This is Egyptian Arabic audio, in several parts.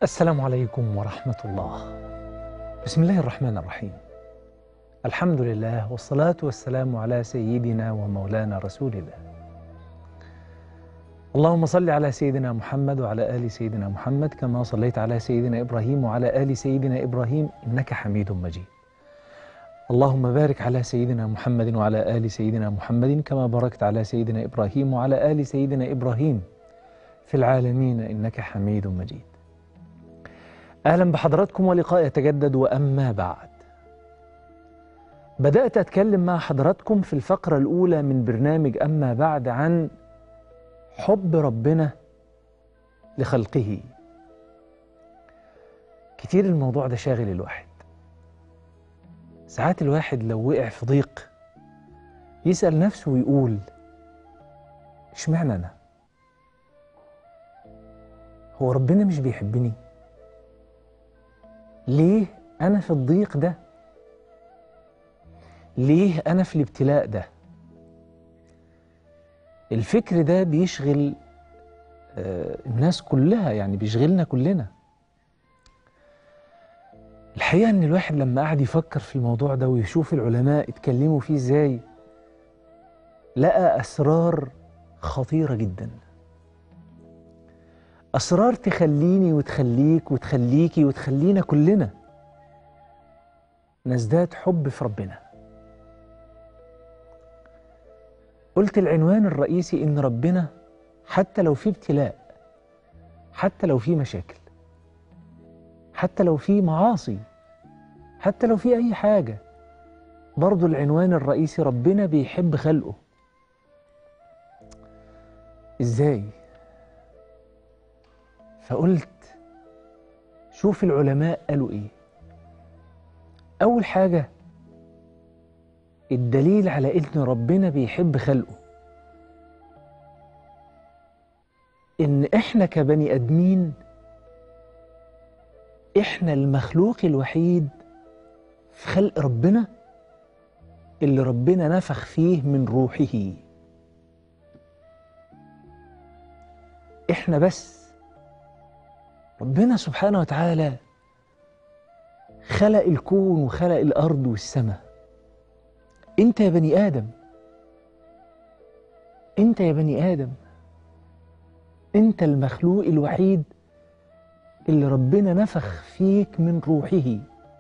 السلام عليكم ورحمة الله. بسم الله الرحمن الرحيم. الحمد لله والصلاة والسلام على سيدنا ومولانا رسول الله. اللهم صل على سيدنا محمد وعلى آل سيدنا محمد كما صليت على سيدنا إبراهيم وعلى آل سيدنا إبراهيم إنك حميد مجيد. اللهم بارك على سيدنا محمد وعلى آل سيدنا محمد كما باركت على سيدنا إبراهيم وعلى آل سيدنا إبراهيم في العالمين إنك حميد مجيد. أهلا بحضراتكم ولقاء يتجدد وأما بعد بدأت أتكلم مع حضراتكم في الفقرة الأولى من برنامج أما بعد عن حب ربنا لخلقه كتير الموضوع ده شاغل الواحد ساعات الواحد لو وقع في ضيق يسأل نفسه ويقول اشمعنى أنا هو ربنا مش بيحبني ليه أنا في الضيق ده؟ ليه أنا في الابتلاء ده؟ الفكر ده بيشغل آه الناس كلها يعني بيشغلنا كلنا الحقيقة إن الواحد لما قعد يفكر في الموضوع ده ويشوف العلماء اتكلموا فيه إزاي لقى أسرار خطيرة جدا أسرار تخليني وتخليك وتخليكي وتخلينا كلنا نزداد حب في ربنا قلت العنوان الرئيسي إن ربنا حتى لو في ابتلاء حتى لو في مشاكل حتى لو في معاصي حتى لو في أي حاجة برضو العنوان الرئيسي ربنا بيحب خلقه إزاي؟ فقلت شوف العلماء قالوا ايه اول حاجه الدليل على ان ربنا بيحب خلقه ان احنا كبني ادمين احنا المخلوق الوحيد في خلق ربنا اللي ربنا نفخ فيه من روحه احنا بس ربنا سبحانه وتعالى خلق الكون وخلق الارض والسماء انت يا بني ادم انت يا بني ادم انت المخلوق الوحيد اللي ربنا نفخ فيك من روحه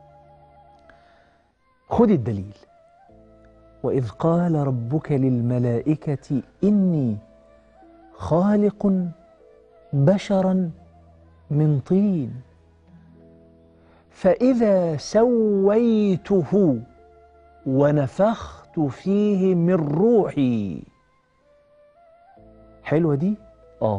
خد الدليل واذ قال ربك للملائكه اني خالق بشرا من طين فإذا سويته ونفخت فيه من روحي حلوة دي؟ آه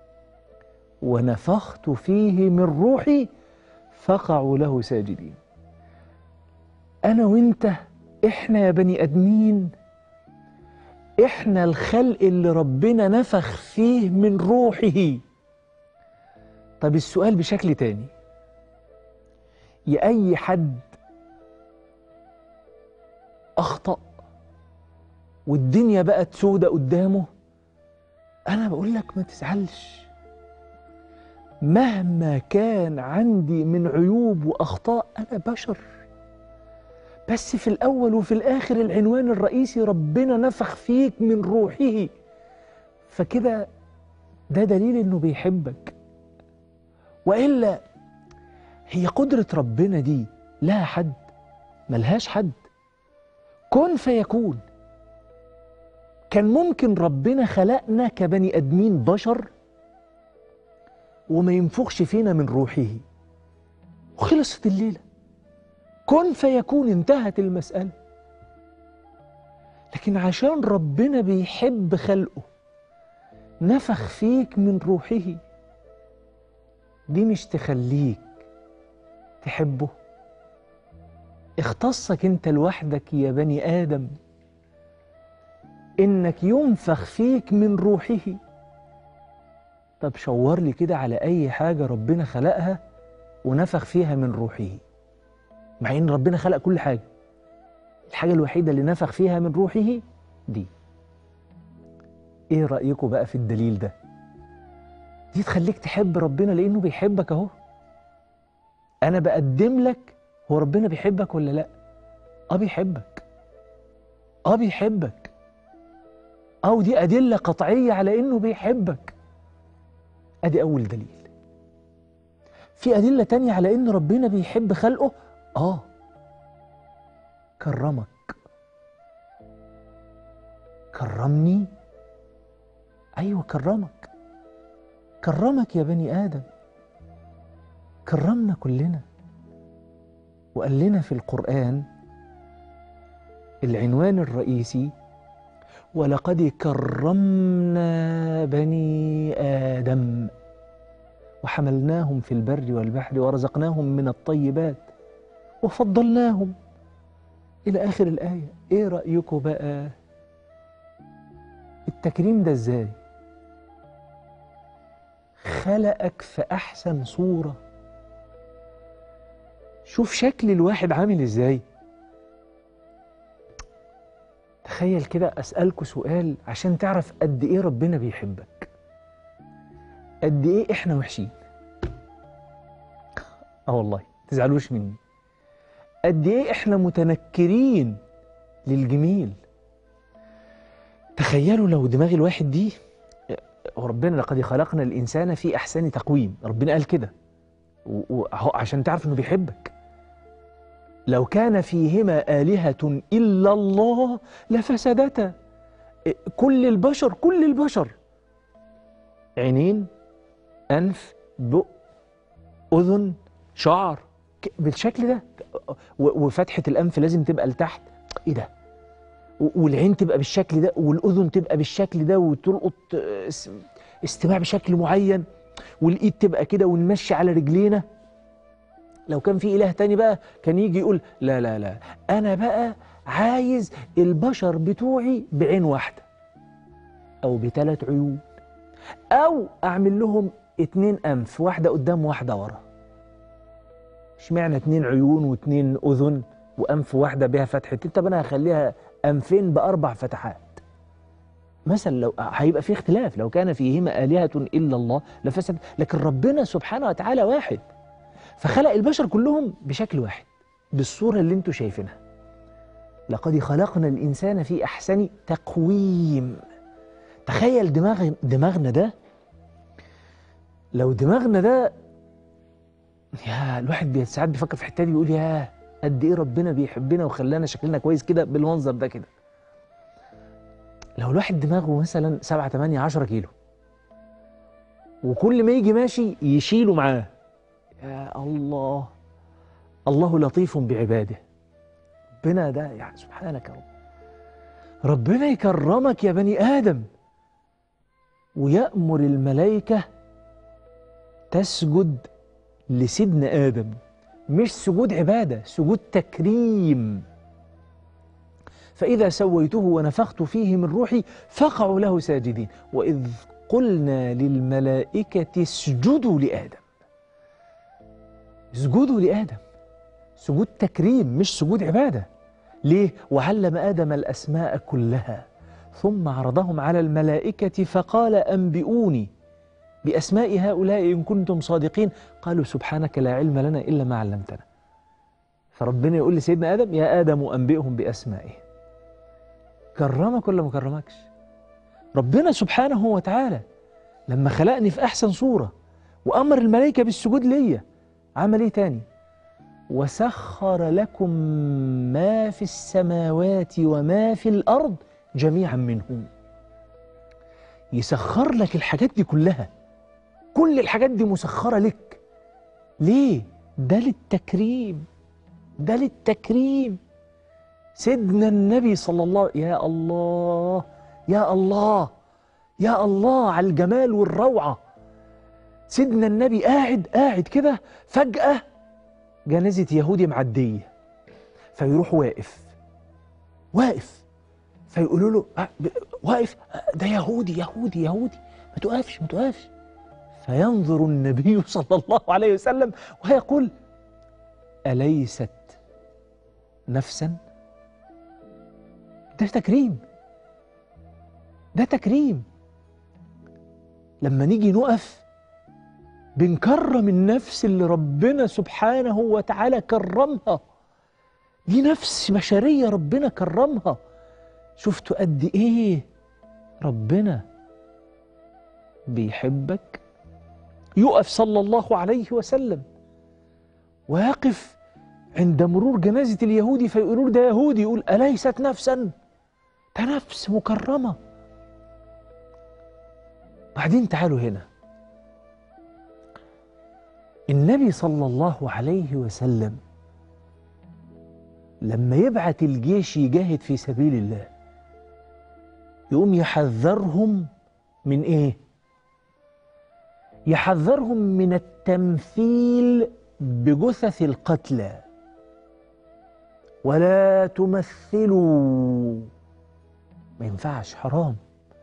ونفخت فيه من روحي فقعوا له ساجدين أنا وإنت إحنا يا بني أدمين إحنا الخلق اللي ربنا نفخ فيه من روحه طب السؤال بشكل تاني يا أي حد أخطأ والدنيا بقت سودة قدامه أنا بقول لك ما تزعلش مهما كان عندي من عيوب وأخطاء أنا بشر بس في الأول وفي الآخر العنوان الرئيسي ربنا نفخ فيك من روحه فكده ده دليل إنه بيحبك والا هي قدره ربنا دي لها حد ملهاش حد كن فيكون كان ممكن ربنا خلقنا كبني ادمين بشر وما ينفخش فينا من روحه وخلصت الليله كن فيكون انتهت المساله لكن عشان ربنا بيحب خلقه نفخ فيك من روحه دي مش تخليك تحبه اختصك انت لوحدك يا بني ادم انك ينفخ فيك من روحه طب شور لي كده على اي حاجه ربنا خلقها ونفخ فيها من روحه مع ان ربنا خلق كل حاجه الحاجه الوحيده اللي نفخ فيها من روحه دي ايه رايكم بقى في الدليل ده دي تخليك تحب ربنا لانه بيحبك اهو انا بقدم لك هو ربنا بيحبك ولا لا اه بيحبك اه بيحبك او دي ادله قطعيه على انه بيحبك ادي اول دليل في ادله تانية على ان ربنا بيحب خلقه اه كرمك كرمني ايوه كرمك كرمك يا بني ادم كرمنا كلنا وقال لنا في القران العنوان الرئيسي ولقد كرمنا بني ادم وحملناهم في البر والبحر ورزقناهم من الطيبات وفضلناهم الى اخر الايه ايه رايكم بقى التكريم ده ازاي خلقك في احسن صوره شوف شكل الواحد عامل ازاي تخيل كده اسالكوا سؤال عشان تعرف قد ايه ربنا بيحبك قد ايه احنا وحشين اه والله تزعلوش مني قد ايه احنا متنكرين للجميل تخيلوا لو دماغ الواحد دي وربنا لقد خلقنا الانسان في احسن تقويم ربنا قال كده وأهو عشان تعرف انه بيحبك لو كان فيهما آلهة إلا الله لفسدتا كل البشر كل البشر عينين أنف بق أذن شعر بالشكل ده وفتحة الأنف لازم تبقى لتحت إيه ده والعين تبقى بالشكل ده والأذن تبقى بالشكل ده وتلقط استماع بشكل معين والإيد تبقى كده ونمشي على رجلينا لو كان في إله تاني بقى كان يجي يقول لا لا لا أنا بقى عايز البشر بتوعي بعين واحدة أو بثلاث عيون أو أعمل لهم اتنين أنف واحدة قدام واحدة ورا اشمعنى اتنين عيون واتنين أذن وأنف واحدة بها فتحتين طب أنا هخليها أنفين بأربع فتحات مثلا لو هيبقى في اختلاف لو كان فيهما آلهة إلا الله لفسد لكن ربنا سبحانه وتعالى واحد فخلق البشر كلهم بشكل واحد بالصورة اللي انتوا شايفينها لقد خلقنا الإنسان في أحسن تقويم تخيل دماغ دماغنا ده لو دماغنا ده يا الواحد ساعات بيفكر في الحته دي يقول يا قد ايه ربنا بيحبنا وخلانا شكلنا كويس كده بالمنظر ده كده لو الواحد دماغه مثلا 7 8 10 كيلو وكل ما يجي ماشي يشيله معاه يا الله الله لطيف بعباده ربنا ده يعني سبحانك يا رب ربنا يكرمك يا بني آدم ويأمر الملائكة تسجد لسيدنا آدم مش سجود عبادة سجود تكريم فإذا سويته ونفخت فيه من روحي فقعوا له ساجدين وإذ قلنا للملائكة اسجدوا لآدم اسجدوا لآدم سجود تكريم مش سجود عبادة ليه؟ وعلم آدم الأسماء كلها ثم عرضهم على الملائكة فقال أنبئوني بأسماء هؤلاء إن كنتم صادقين قالوا سبحانك لا علم لنا إلا ما علمتنا فربنا يقول لسيدنا آدم يا آدم أنبئهم بأسمائهم كرمك ولا ما كرمكش ربنا سبحانه وتعالى لما خلقني في أحسن صورة وأمر الملائكة بالسجود ليا عمل إيه تاني وسخر لكم ما في السماوات وما في الأرض جميعا منه يسخر لك الحاجات دي كلها كل الحاجات دي مسخرة لك ليه؟ ده للتكريم ده للتكريم سيدنا النبي صلى الله يا الله يا الله يا الله على الجمال والروعة سيدنا النبي قاعد قاعد كده فجأة جنازة يهودي معدية فيروح واقف واقف فيقولوا له أه واقف ده يهودي يهودي يهودي ما تقفش ما تقفش فينظر النبي صلى الله عليه وسلم ويقول أليست نفسا ده تكريم ده تكريم لما نيجي نقف بنكرم النفس اللي ربنا سبحانه وتعالى كرمها دي نفس بشرية ربنا كرمها شفتوا قد ايه ربنا بيحبك يقف صلى الله عليه وسلم ويقف عند مرور جنازة اليهودي فيقولوا له ده يهودي يقول أليست نفسا ده نفس مكرمة بعدين تعالوا هنا النبي صلى الله عليه وسلم لما يبعت الجيش يجاهد في سبيل الله يقوم يحذرهم من ايه يحذرهم من التمثيل بجثث القتلى ولا تمثلوا ما ينفعش حرام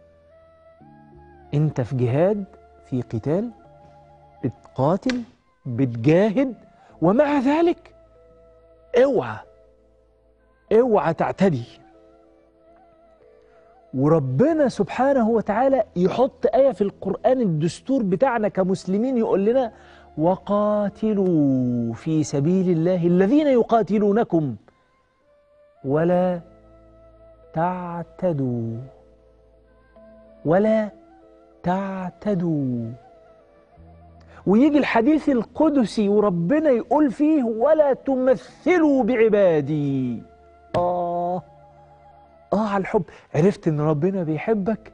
انت في جهاد في قتال بتقاتل بتجاهد ومع ذلك اوعى اوعى تعتدي وربنا سبحانه وتعالى يحط آية في القرآن الدستور بتاعنا كمسلمين يقول لنا وقاتلوا في سبيل الله الذين يقاتلونكم ولا تعتدوا ولا تعتدوا ويجي الحديث القدسي وربنا يقول فيه ولا تمثلوا بعبادي آه آه على الحب عرفت إن ربنا بيحبك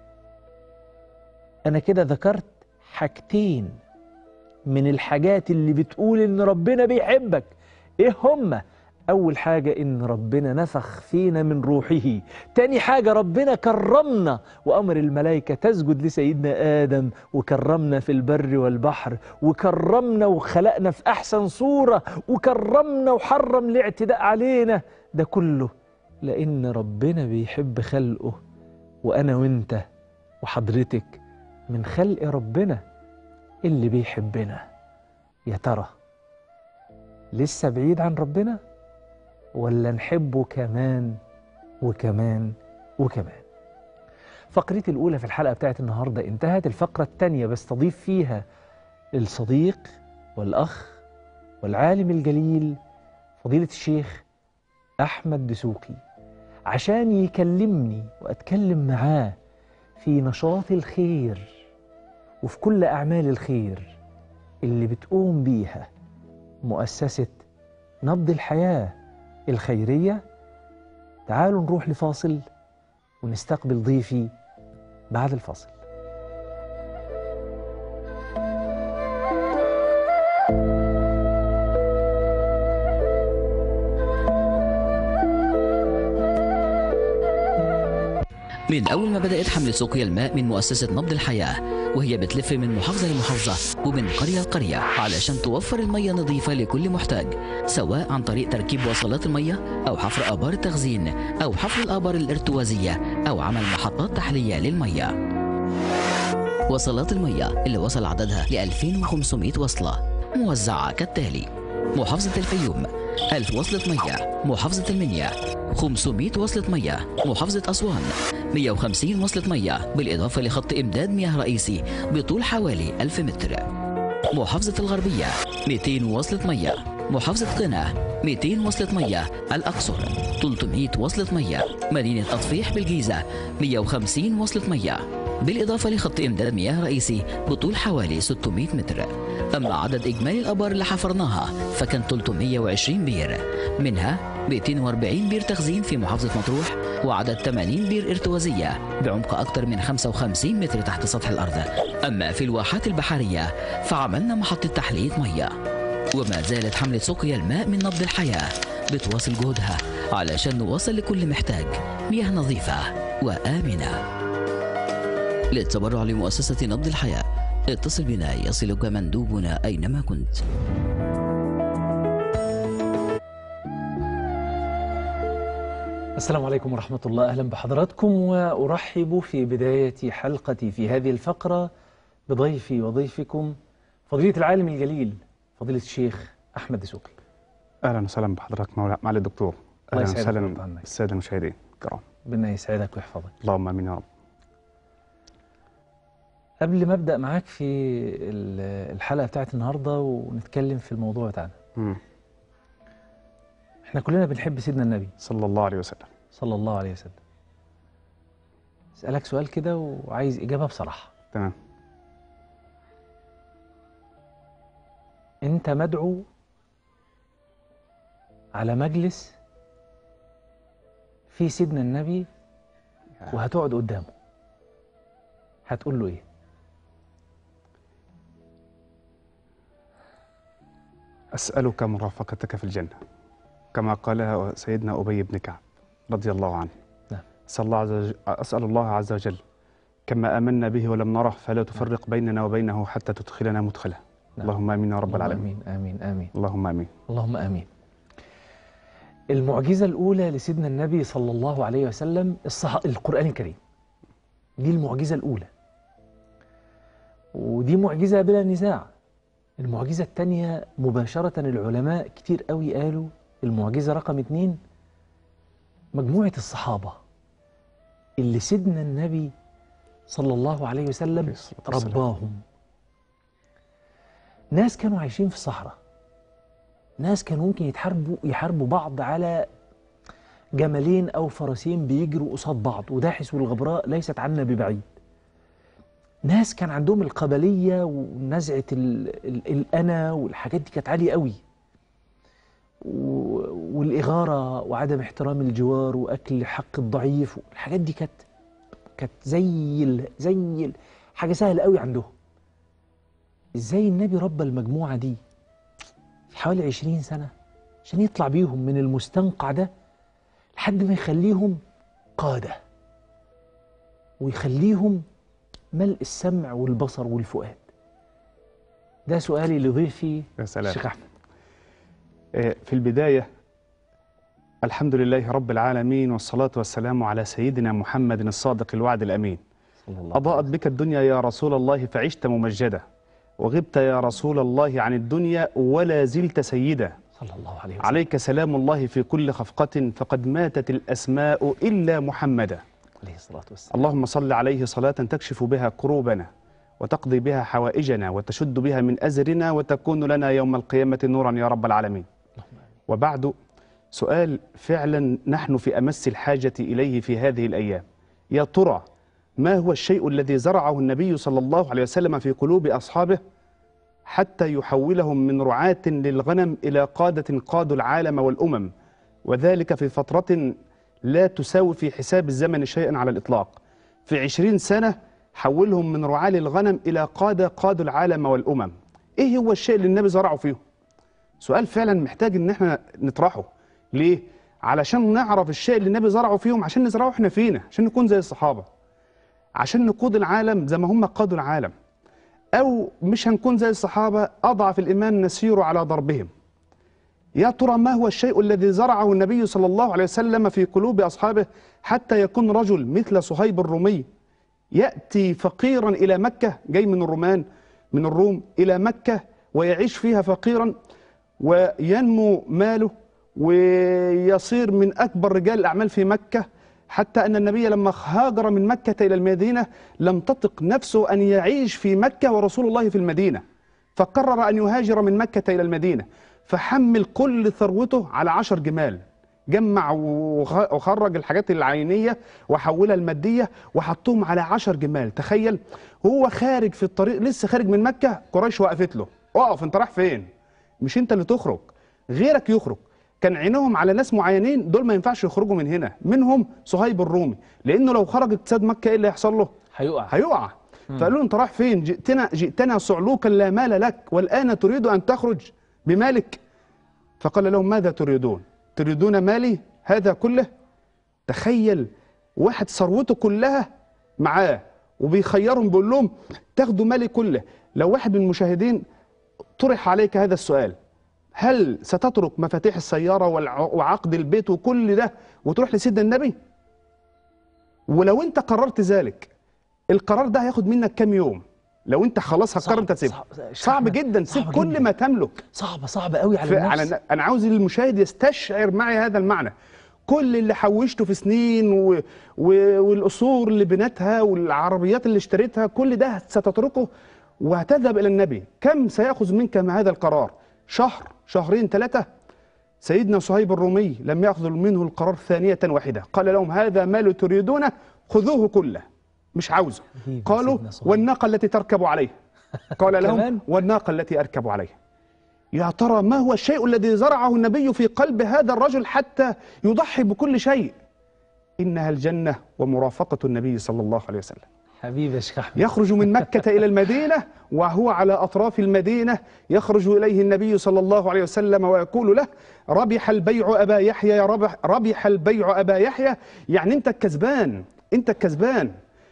أنا كده ذكرت حاجتين من الحاجات اللي بتقول إن ربنا بيحبك إيه هما؟ أول حاجة إن ربنا نفخ فينا من روحه تاني حاجة ربنا كرمنا وأمر الملائكة تسجد لسيدنا آدم وكرمنا في البر والبحر وكرمنا وخلقنا في أحسن صورة وكرمنا وحرم الاعتداء علينا ده كله لأن ربنا بيحب خلقه وأنا وإنت وحضرتك من خلق ربنا اللي بيحبنا يا ترى لسه بعيد عن ربنا ولا نحبه كمان وكمان وكمان فقرتي الأولى في الحلقة بتاعت النهاردة انتهت الفقرة الثانية بستضيف فيها الصديق والأخ والعالم الجليل فضيلة الشيخ أحمد دسوقي عشان يكلمني وأتكلم معاه في نشاط الخير وفي كل أعمال الخير اللي بتقوم بيها مؤسسة نبض الحياة الخيرية تعالوا نروح لفاصل ونستقبل ضيفي بعد الفاصل من أول ما بدأت حمل سقيا الماء من مؤسسة نبض الحياة وهي بتلف من محافظة لمحافظة ومن قرية لقرية علشان توفر المية نظيفة لكل محتاج سواء عن طريق تركيب وصلات المية أو حفر آبار التخزين أو حفر الآبار الارتوازية أو عمل محطات تحلية للمية وصلات المية اللي وصل عددها ل 2500 وصلة موزعة كالتالي محافظة الفيوم 1000 وصلة مية محافظة المنيا 500 وصلة مية محافظة أسوان 150 وصلة مية بالإضافة لخط إمداد مياه رئيسي بطول حوالي 1000 متر محافظة الغربية 200 وصلة مية محافظة قنا 200 وصلة مية الأقصر 300 وصلة مية مدينة أطفيح بالجيزة 150 وصلة مية بالإضافة لخط إمداد مياه رئيسي بطول حوالي 600 متر أما عدد إجمالي الآبار اللي حفرناها فكان 320 بير منها 240 بير تخزين في محافظة مطروح وعدد 80 بير ارتوازية بعمق أكثر من 55 متر تحت سطح الأرض أما في الواحات البحرية فعملنا محطة تحلية مياه وما زالت حملة سقيا الماء من نبض الحياة بتواصل جهدها علشان نوصل لكل محتاج مياه نظيفة وآمنة للتبرع لمؤسسة نبض الحياة اتصل بنا يصلك مندوبنا أينما كنت السلام عليكم ورحمة الله أهلا بحضراتكم وأرحب في بداية حلقتي في هذه الفقرة بضيفي وضيفكم فضيلة العالم الجليل فضيلة الشيخ أحمد دسوقي اهلا وسهلا بحضرتك مولا- معالي الدكتور الله اهلا يسعدك ويرضى وسهلا عنك. بالساده المشاهدين الكرام ربنا يسعدك ويحفظك اللهم امين يا رب قبل ما ابدا معاك في ال- الحلقه بتاعت النهارده ونتكلم في الموضوع بتاعنا مم. احنا كلنا بنحب سيدنا النبي صلى الله عليه وسلم صلى الله عليه وسلم اسالك سؤال كده وعايز اجابه بصراحه تمام انت مدعو على مجلس في سيدنا النبي وهتقعد قدامه هتقول له ايه أسألك مرافقتك في الجنة كما قالها سيدنا أبي بن كعب رضي الله عنه نعم. أسأل الله عز وجل, أسأل الله عز وجل كما آمنا به ولم نره فلا تفرق بيننا وبينه حتى تدخلنا مدخله نعم. اللهم آمين يا رب اللهم العالمين امين امين امين اللهم آمين اللهم امين المعجزه الاولى لسيدنا النبي صلى الله عليه وسلم الصح... القران الكريم دي المعجزه الاولى ودي معجزه بلا نزاع المعجزه الثانيه مباشره العلماء كتير قوي قالوا المعجزه رقم اتنين مجموعه الصحابه اللي سيدنا النبي صلى الله عليه وسلم عليه الصلاة والسلام. رباهم ناس كانوا عايشين في الصحراء ناس كانوا ممكن يتحاربوا يحاربوا بعض على جملين او فرسين بيجروا قصاد بعض وداحس والغبراء ليست عنا ببعيد ناس كان عندهم القبليه ونزعه ال ال الانا والحاجات دي كانت عاليه قوي و- والاغاره وعدم احترام الجوار واكل حق الضعيف الحاجات دي كانت كانت زي ال زي ال حاجه سهله قوي عندهم ازاي النبي ربى المجموعه دي في حوالي 20 سنه عشان يطلع بيهم من المستنقع ده لحد ما يخليهم قاده ويخليهم ملء السمع والبصر والفؤاد ده سؤالي لضيفي يا سلام الشيخ احمد آه، في البداية الحمد لله رب العالمين والصلاة والسلام على سيدنا محمد الصادق الوعد الأمين صلى الله أضاءت بك الدنيا يا رسول الله فعشت ممجدا وغبت يا رسول الله عن الدنيا ولا زلت سيدا صلى الله عليه وسلم عليك سلام الله في كل خفقة فقد ماتت الأسماء إلا محمدا عليه الصلاه والسلام اللهم صل عليه صلاة تكشف بها كروبنا وتقضي بها حوائجنا وتشد بها من أزرنا وتكون لنا يوم القيامة نورا يا رب العالمين اللهم آمين. وبعد سؤال فعلا نحن في أمس الحاجة إليه في هذه الأيام يا ترى ما هو الشيء الذي زرعه النبي صلى الله عليه وسلم في قلوب أصحابه حتى يحولهم من رعاة للغنم إلى قادة قادوا العالم والأمم وذلك في فترة لا تساوي في حساب الزمن شيئا على الإطلاق في عشرين سنة حولهم من رعاة للغنم إلى قادة قادوا العالم والأمم إيه هو الشيء اللي النبي زرعه فيهم سؤال فعلا محتاج ان احنا نطرحه ليه علشان نعرف الشيء اللي النبي زرعه فيهم عشان نزرعه احنا فينا عشان نكون زي الصحابه عشان نقود العالم زي ما هم قادوا العالم او مش هنكون زي الصحابه اضعف الايمان نسير على ضربهم يا ترى ما هو الشيء الذي زرعه النبي صلى الله عليه وسلم في قلوب اصحابه حتى يكون رجل مثل صهيب الرومي ياتي فقيرا الى مكه جاي من الرومان من الروم الى مكه ويعيش فيها فقيرا وينمو ماله ويصير من أكبر رجال الأعمال في مكة حتى أن النبي لما هاجر من مكة إلى المدينة لم تطق نفسه أن يعيش في مكة ورسول الله في المدينة فقرر أن يهاجر من مكة إلى المدينة فحمل كل ثروته على عشر جمال جمع وخ- وخرج الحاجات العينية وحولها المادية وحطهم على عشر جمال تخيل هو خارج في الطريق لسه خارج من مكة قريش وقفت له اقف انت رايح فين مش انت اللي تخرج غيرك يخرج كان عينهم على ناس معينين دول ما ينفعش يخرجوا من هنا منهم صهيب الرومي لانه لو خرج اقتصاد مكه ايه اللي هيحصل له هيقع هيقع فقالوا له انت رايح فين جئتنا جئتنا صعلوكا لا مال لك والان تريد ان تخرج بمالك فقال لهم ماذا تريدون تريدون مالي هذا كله تخيل واحد ثروته كلها معاه وبيخيرهم بيقول لهم تاخدوا مالي كله لو واحد من المشاهدين طرح عليك هذا السؤال هل ستترك مفاتيح السيارة والع- وعقد البيت وكل ده وتروح لسيدنا النبي ولو انت قررت ذلك القرار ده هياخد منك كام يوم لو انت خلاص هتقرر انت تسيبها صعب- صعب جدا سيب صعب كل جداً. ما تملك صعبة صعبة قوي على ف- النفس على انا عاوز المشاهد يستشعر معي هذا المعنى كل اللي حوشته في سنين و... و... والقصور اللي بنتها والعربيات اللي اشتريتها كل ده ستتركه وهتذهب الى النبي كم سياخذ منك مع هذا القرار شهر شهرين ثلاثه سيدنا صهيب الرومي لم يأخذ منه القرار ثانية واحدة قال لهم هذا مال تريدونه خذوه كله مش عاوزه حبيبي قالوا سيدنا صهيب. والناقة التي تركب عليه قال كمان؟ لهم والناقة التي أركب عليها يا ترى ما هو الشيء الذي زرعه النبي في قلب هذا الرجل حتى يضحي بكل شيء إنها الجنة ومرافقة النبي صلى الله عليه وسلم حبيبي يا شيخ احمد يخرج من مكة إلى المدينة وهو على أطراف المدينة يخرج إليه النبي صلى الله عليه وسلم ويقول له ربح البيع أبا يحيى يا ربح, ربح البيع أبا يحيى يعني أنت الكسبان أنت الكسبان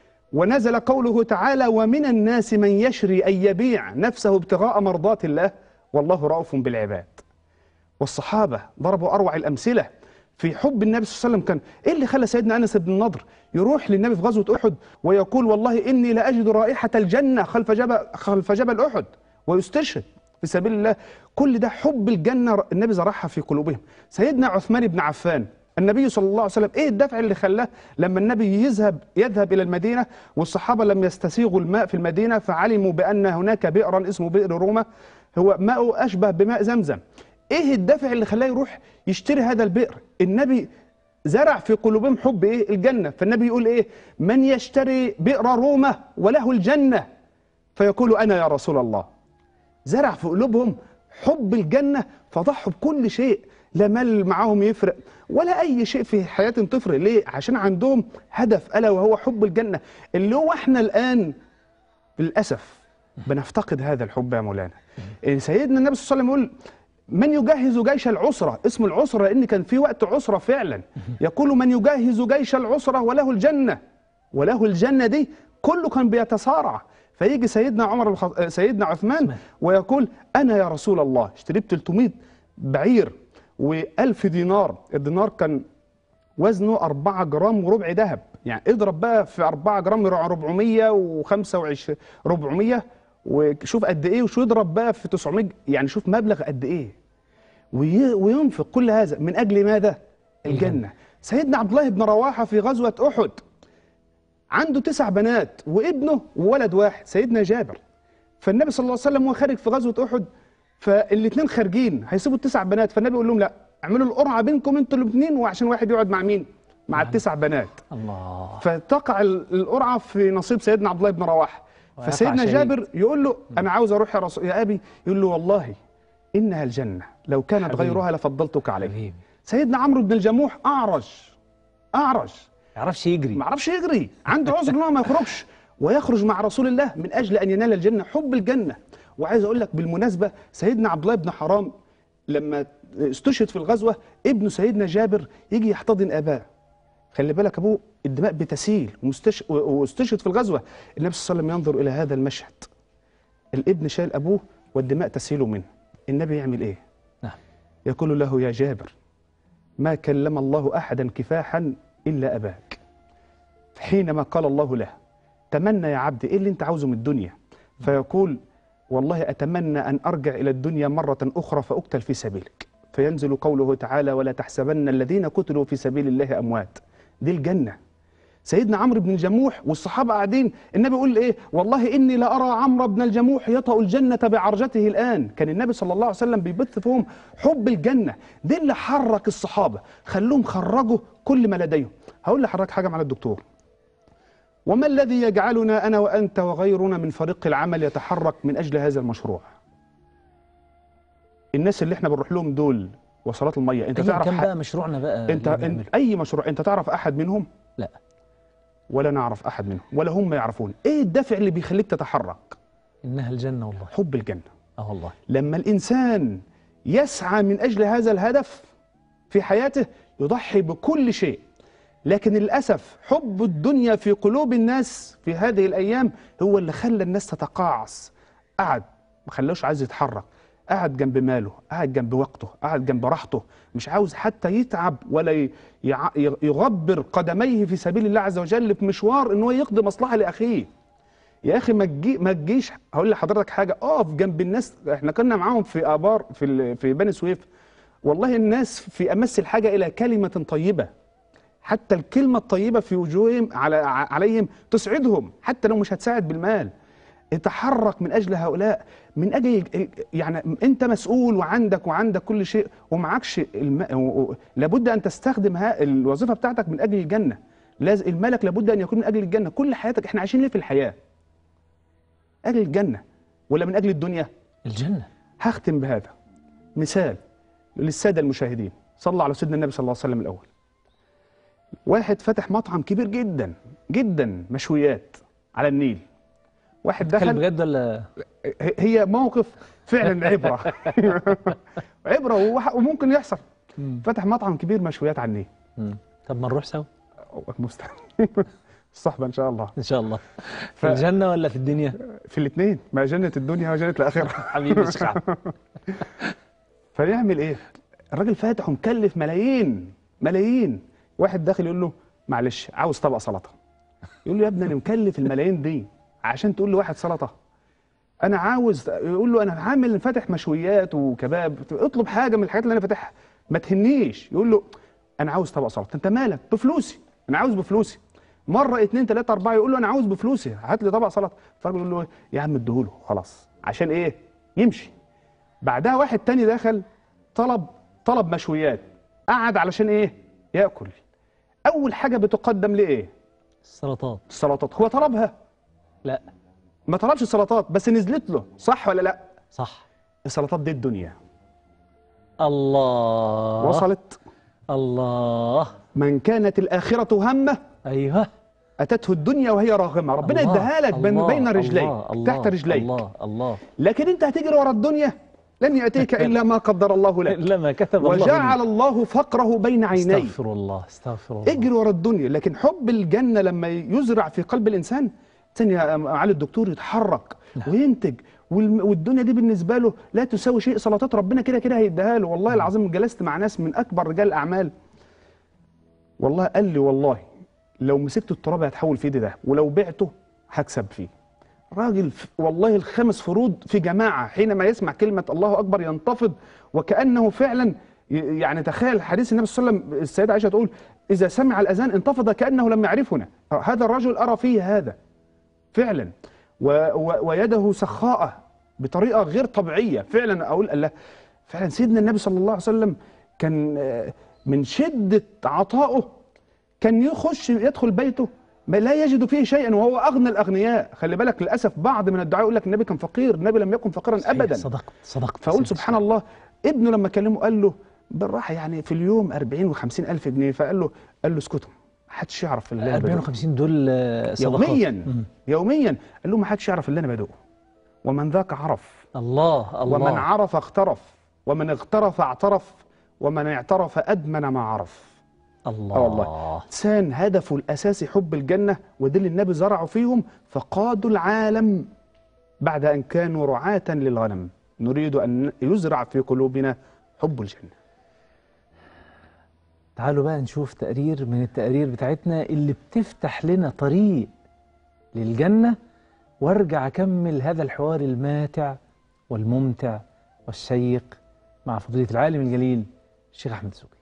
ونزل قوله تعالى ومن الناس من يشري أن يبيع نفسه ابتغاء مرضات الله والله رؤوف بالعباد والصحابة ضربوا أروع الأمثلة في حب النبي صلى الله عليه وسلم كان إيه اللي خلى سيدنا أنس بن النضر يروح للنبي في غزوة أحد ويقول والله إني لأجد رائحة الجنة خلف جبل, خلف جبل أحد ويستشهد في سبيل الله كل ده حب الجنة النبي زرعها في قلوبهم سيدنا عثمان بن عفان النبي صلى الله عليه وسلم ايه الدفع اللي خلاه لما النبي يذهب يذهب الى المدينه والصحابه لم يستسيغوا الماء في المدينه فعلموا بان هناك بئرا اسمه بئر روما هو ماء اشبه بماء زمزم ايه الدافع اللي خلاه يروح يشتري هذا البئر النبي زرع في قلوبهم حب ايه الجنه فالنبي يقول ايه من يشتري بئر روما وله الجنه فيقول انا يا رسول الله زرع في قلوبهم حب الجنة فضحوا بكل شيء لا مال معاهم يفرق ولا أي شيء في حياتهم تفرق ليه؟ عشان عندهم هدف ألا وهو حب الجنة اللي هو احنا الآن للأسف بنفتقد هذا الحب يا مولانا إيه سيدنا النبي صلى الله عليه وسلم يقول من يجهز جيش العسرة اسم العسرة لأن كان في وقت عسرة فعلا يقول من يجهز جيش العسرة وله الجنة وله الجنة دي كله كان بيتصارع فيجي سيدنا عمر الخ... سيدنا عثمان ويقول أنا يا رسول الله اشتريت 300 بعير و1000 دينار الدينار كان وزنه 4 جرام وربع ذهب يعني اضرب بقى في 4 جرام 425 400 وشوف قد ايه وشو يضرب بقى في 900 يعني شوف مبلغ قد ايه وي- وينفق كل هذا من اجل ماذا؟ الجنه سيدنا عبد الله بن رواحه في غزوه احد عنده تسع بنات وابنه وولد واحد سيدنا جابر فالنبي صلى الله عليه وسلم وهو خارج في غزوه احد فالاثنين خارجين هيسيبوا التسع بنات فالنبي يقول لهم لا اعملوا القرعه بينكم انتوا الاثنين وعشان واحد يقعد مع مين؟ مع التسع بنات الله فتقع ال- القرعه في نصيب سيدنا عبد الله بن رواحه ويقع فسيدنا شهيد. جابر يقول له انا عاوز اروح يا رسول يا ابي يقول له والله انها الجنه لو كانت حبيبي. غيرها لفضلتك عليه حبيبي سيدنا عمرو بن الجموح اعرج اعرج ما يعرفش يجري ما عرفش يجري عنده عذر ان هو ما يخرجش ويخرج مع رسول الله من اجل ان ينال الجنه حب الجنه وعايز اقول لك بالمناسبه سيدنا عبد الله بن حرام لما استشهد في الغزوه ابن سيدنا جابر يجي يحتضن اباه خلي بالك ابوه الدماء بتسيل ومستش... و- واستشهد في الغزوه النبي صلى الله عليه وسلم ينظر الى هذا المشهد الابن شايل ابوه والدماء تسيل منه النبي يعمل ايه نعم يقول له يا جابر ما كلم الله احدا كفاحا الا اباك حينما قال الله له تمنى يا عبدي ايه اللي انت عاوزه من الدنيا فيقول والله اتمنى ان ارجع الى الدنيا مره اخرى فاقتل في سبيلك فينزل قوله تعالى ولا تحسبن الذين قتلوا في سبيل الله اموات دي الجنه سيدنا عمرو بن الجموح والصحابه قاعدين النبي يقول ايه والله اني لارى عمرو بن الجموح يطأ الجنه بعرجته الان كان النبي صلى الله عليه وسلم بيبث فيهم حب الجنه دي اللي حرك الصحابه خلوهم خرجوا كل ما لديهم هقول لحضرتك حاجه مع الدكتور وما الذي يجعلنا انا وانت وغيرنا من فريق العمل يتحرك من اجل هذا المشروع الناس اللي احنا بنروح لهم دول وصلات الميه انت أيا تعرف كان حق- بقى مشروعنا بقى انت, اللي انت بنعمله. اي مشروع انت تعرف احد منهم لا ولا نعرف احد منهم ولا هم يعرفون ايه الدافع اللي بيخليك تتحرك انها الجنه والله حب الجنه اه والله لما الانسان يسعى من اجل هذا الهدف في حياته يضحي بكل شيء لكن للاسف حب الدنيا في قلوب الناس في هذه الايام هو اللي خلى الناس تتقاعس قعد ما خلاهوش عايز يتحرك قعد جنب ماله قعد جنب وقته قعد جنب راحته مش عاوز حتى يتعب ولا ي- يع- يغبر قدميه في سبيل الله عز وجل في مشوار ان هو يقضي مصلحه لاخيه يا اخي ما تجي ما تجيش هقول لحضرتك حاجه اقف جنب الناس احنا كنا معاهم في ابار في ال- في بني سويف والله الناس في امس الحاجه الى كلمه طيبه حتى الكلمه الطيبه في وجوههم على ع- عليهم تسعدهم حتى لو مش هتساعد بالمال اتحرك من اجل هؤلاء من اجل يعني انت مسؤول وعندك وعندك كل شيء ومعكش الم... و- و- لابد ان تستخدم ها الوظيفه بتاعتك من اجل الجنه لازم الملك لابد ان يكون من اجل الجنه كل حياتك احنا عايشين ليه في الحياه اجل الجنه ولا من اجل الدنيا الجنة هختم بهذا مثال للساده المشاهدين صلى على سيدنا النبي صلى الله عليه وسلم الاول واحد فتح مطعم كبير جدا جدا مشويات على النيل واحد تتكلم دخل بجد ولا ه- هي موقف فعلا عبره عبره وح- وممكن يحصل فتح مطعم كبير مشويات على النيل مم. طب ما نروح سوا مست- الصحبه ان شاء الله ان شاء الله ف- في الجنة ولا في الدنيا في الاثنين ما جنه الدنيا وجنه الاخره حبيبي يا شيخ أحمد. فيعمل ايه الراجل فاتح ومكلف ملايين ملايين واحد داخل يقول له معلش عاوز طبق سلطه يقول له يا ابني انا مكلف الملايين دي عشان تقول لواحد سلطه انا عاوز يقول له انا عامل فاتح مشويات وكباب اطلب حاجه من الحاجات اللي انا فاتحها ما تهنيش يقول له انا عاوز طبق سلطه انت مالك بفلوسي انا عاوز بفلوسي مره اتنين تلاته اربعه يقول له انا عاوز بفلوسي هات لي طبق سلطه فالراجل يقول له يا عم اديهوله خلاص عشان ايه يمشي بعدها واحد تاني دخل طلب طلب مشويات قعد علشان ايه ياكل اول حاجه بتقدم لايه السلطات السلطات هو طلبها لا ما طلبش السلطات بس نزلت له صح ولا لا صح السلطات دي الدنيا الله وصلت الله من كانت الآخرة همه ايوه أتته الدنيا وهي راغمة ربنا الله، اداها لك بين الله، بين رجليك الله، الله، تحت رجليك الله الله لكن أنت هتجري ورا الدنيا لن يأتيك إلا ما قدر الله لك الا ما كتب الله وجعل لي. الله فقره بين عينيه استغفر الله استغفر الله اجري ورا الدنيا لكن حب الجنة لما يزرع في قلب الإنسان ثانية يا علي الدكتور يتحرك وينتج والم- والدنيا دي بالنسبة له لا تساوي شيء صلاتات ربنا كده كده هيديها له والله العظيم جلست مع ناس من أكبر رجال الأعمال والله قال لي والله لو مسكت التراب هيتحول في ايدي ده ولو بعته هكسب فيه راجل ف- والله الخمس فروض في جماعة حينما يسمع كلمة الله أكبر ينتفض وكأنه فعلا ي- يعني تخيل حديث النبي صلى الله عليه وسلم السيدة عائشة تقول إذا سمع الأذان انتفض كأنه لم يعرفنا هذا الرجل أرى فيه هذا فعلا و و ويده سخاءة بطريقة غير طبيعية فعلا أقول الله فعلا سيدنا النبي صلى الله عليه وسلم كان آه، من شدة عطائه كان يخش يدخل بيته ما لا يجد فيه شيئا وهو اغنى الاغنياء خلي بالك للاسف بعض من الدعاء يقول لك النبي كان فقير النبي لم يكن فقيرا صحيح، ابدا صدقت صدقت فاقول سبحان الله ابنه لما كلمه قال له بالراحه يعني في اليوم 40 و50 الف جنيه فقال له قال له اسكتوا ما حدش يعرف اللي انا 40 بدوقه و50 دول آه، صدقات يوميا مم. يوميا قال له ما حدش يعرف اللي انا بدوقه ومن ذاك عرف الله الله ومن عرف اغترف ومن اغترف اعترف ومن اعترف ادمن ما عرف الله آه والله. إنسان هدفه الأساسي حب الجنة وده اللي النبي زرعه فيهم فقادوا العالم بعد أن كانوا رعاة للغنم نريد أن يزرع في قلوبنا حب الجنة تعالوا بقى نشوف تقرير من التقارير بتاعتنا اللي بتفتح لنا طريق للجنة وارجع أكمل هذا الحوار الماتع والممتع والشيق مع فضيلة العالم الجليل الشيخ أحمد سوقي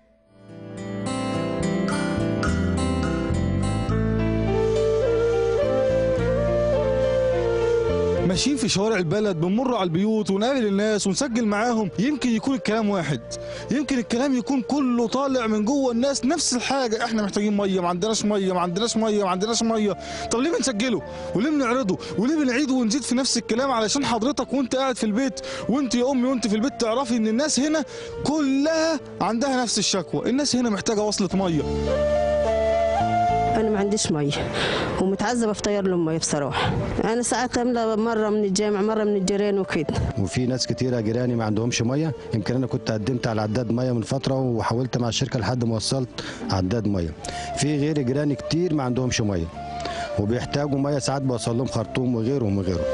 ماشيين في شوارع البلد بنمر على البيوت ونقابل الناس ونسجل معاهم يمكن يكون الكلام واحد يمكن الكلام يكون كله طالع من جوه الناس نفس الحاجه احنا محتاجين ميه ما عندناش ميه ما عندناش ميه ما عندناش ميه طب ليه بنسجله وليه بنعرضه وليه بنعيده ونزيد في نفس الكلام علشان حضرتك وانت قاعد في البيت وانت يا امي وانت في البيت تعرفي ان الناس هنا كلها عندها نفس الشكوى الناس هنا محتاجه وصله ميه انا ما عنديش ميه ومتعذبه في طيار لهم ميه بصراحه انا ساعات املى مره من الجامع مره من الجيران وكده وفي ناس كتيرة جيراني ما عندهمش ميه يمكن انا كنت قدمت على عداد ميه من فتره وحاولت مع الشركه لحد ما وصلت عداد ميه في غير جيراني كتير ما عندهمش ميه وبيحتاجوا ميه ساعات بوصل لهم خرطوم وغيرهم وغيرهم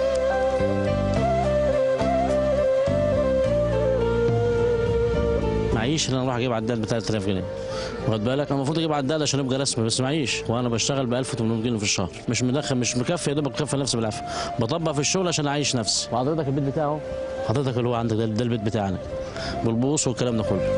معيش ان انا اروح اجيب عداد ب 3000 جنيه واخد بالك انا المفروض اجيب عداد عشان ابقى رسمي بس معيش وانا بشتغل ب 1800 جنيه في الشهر مش مدخل مش مكفي يا دوبك مكفي نفسي بالعافيه بطبق في الشغل عشان اعيش نفسي وحضرتك البيت بتاعه حضرتك اللي هو عندك ده, ده البيت بتاعنا بالبوص والكلام ده كله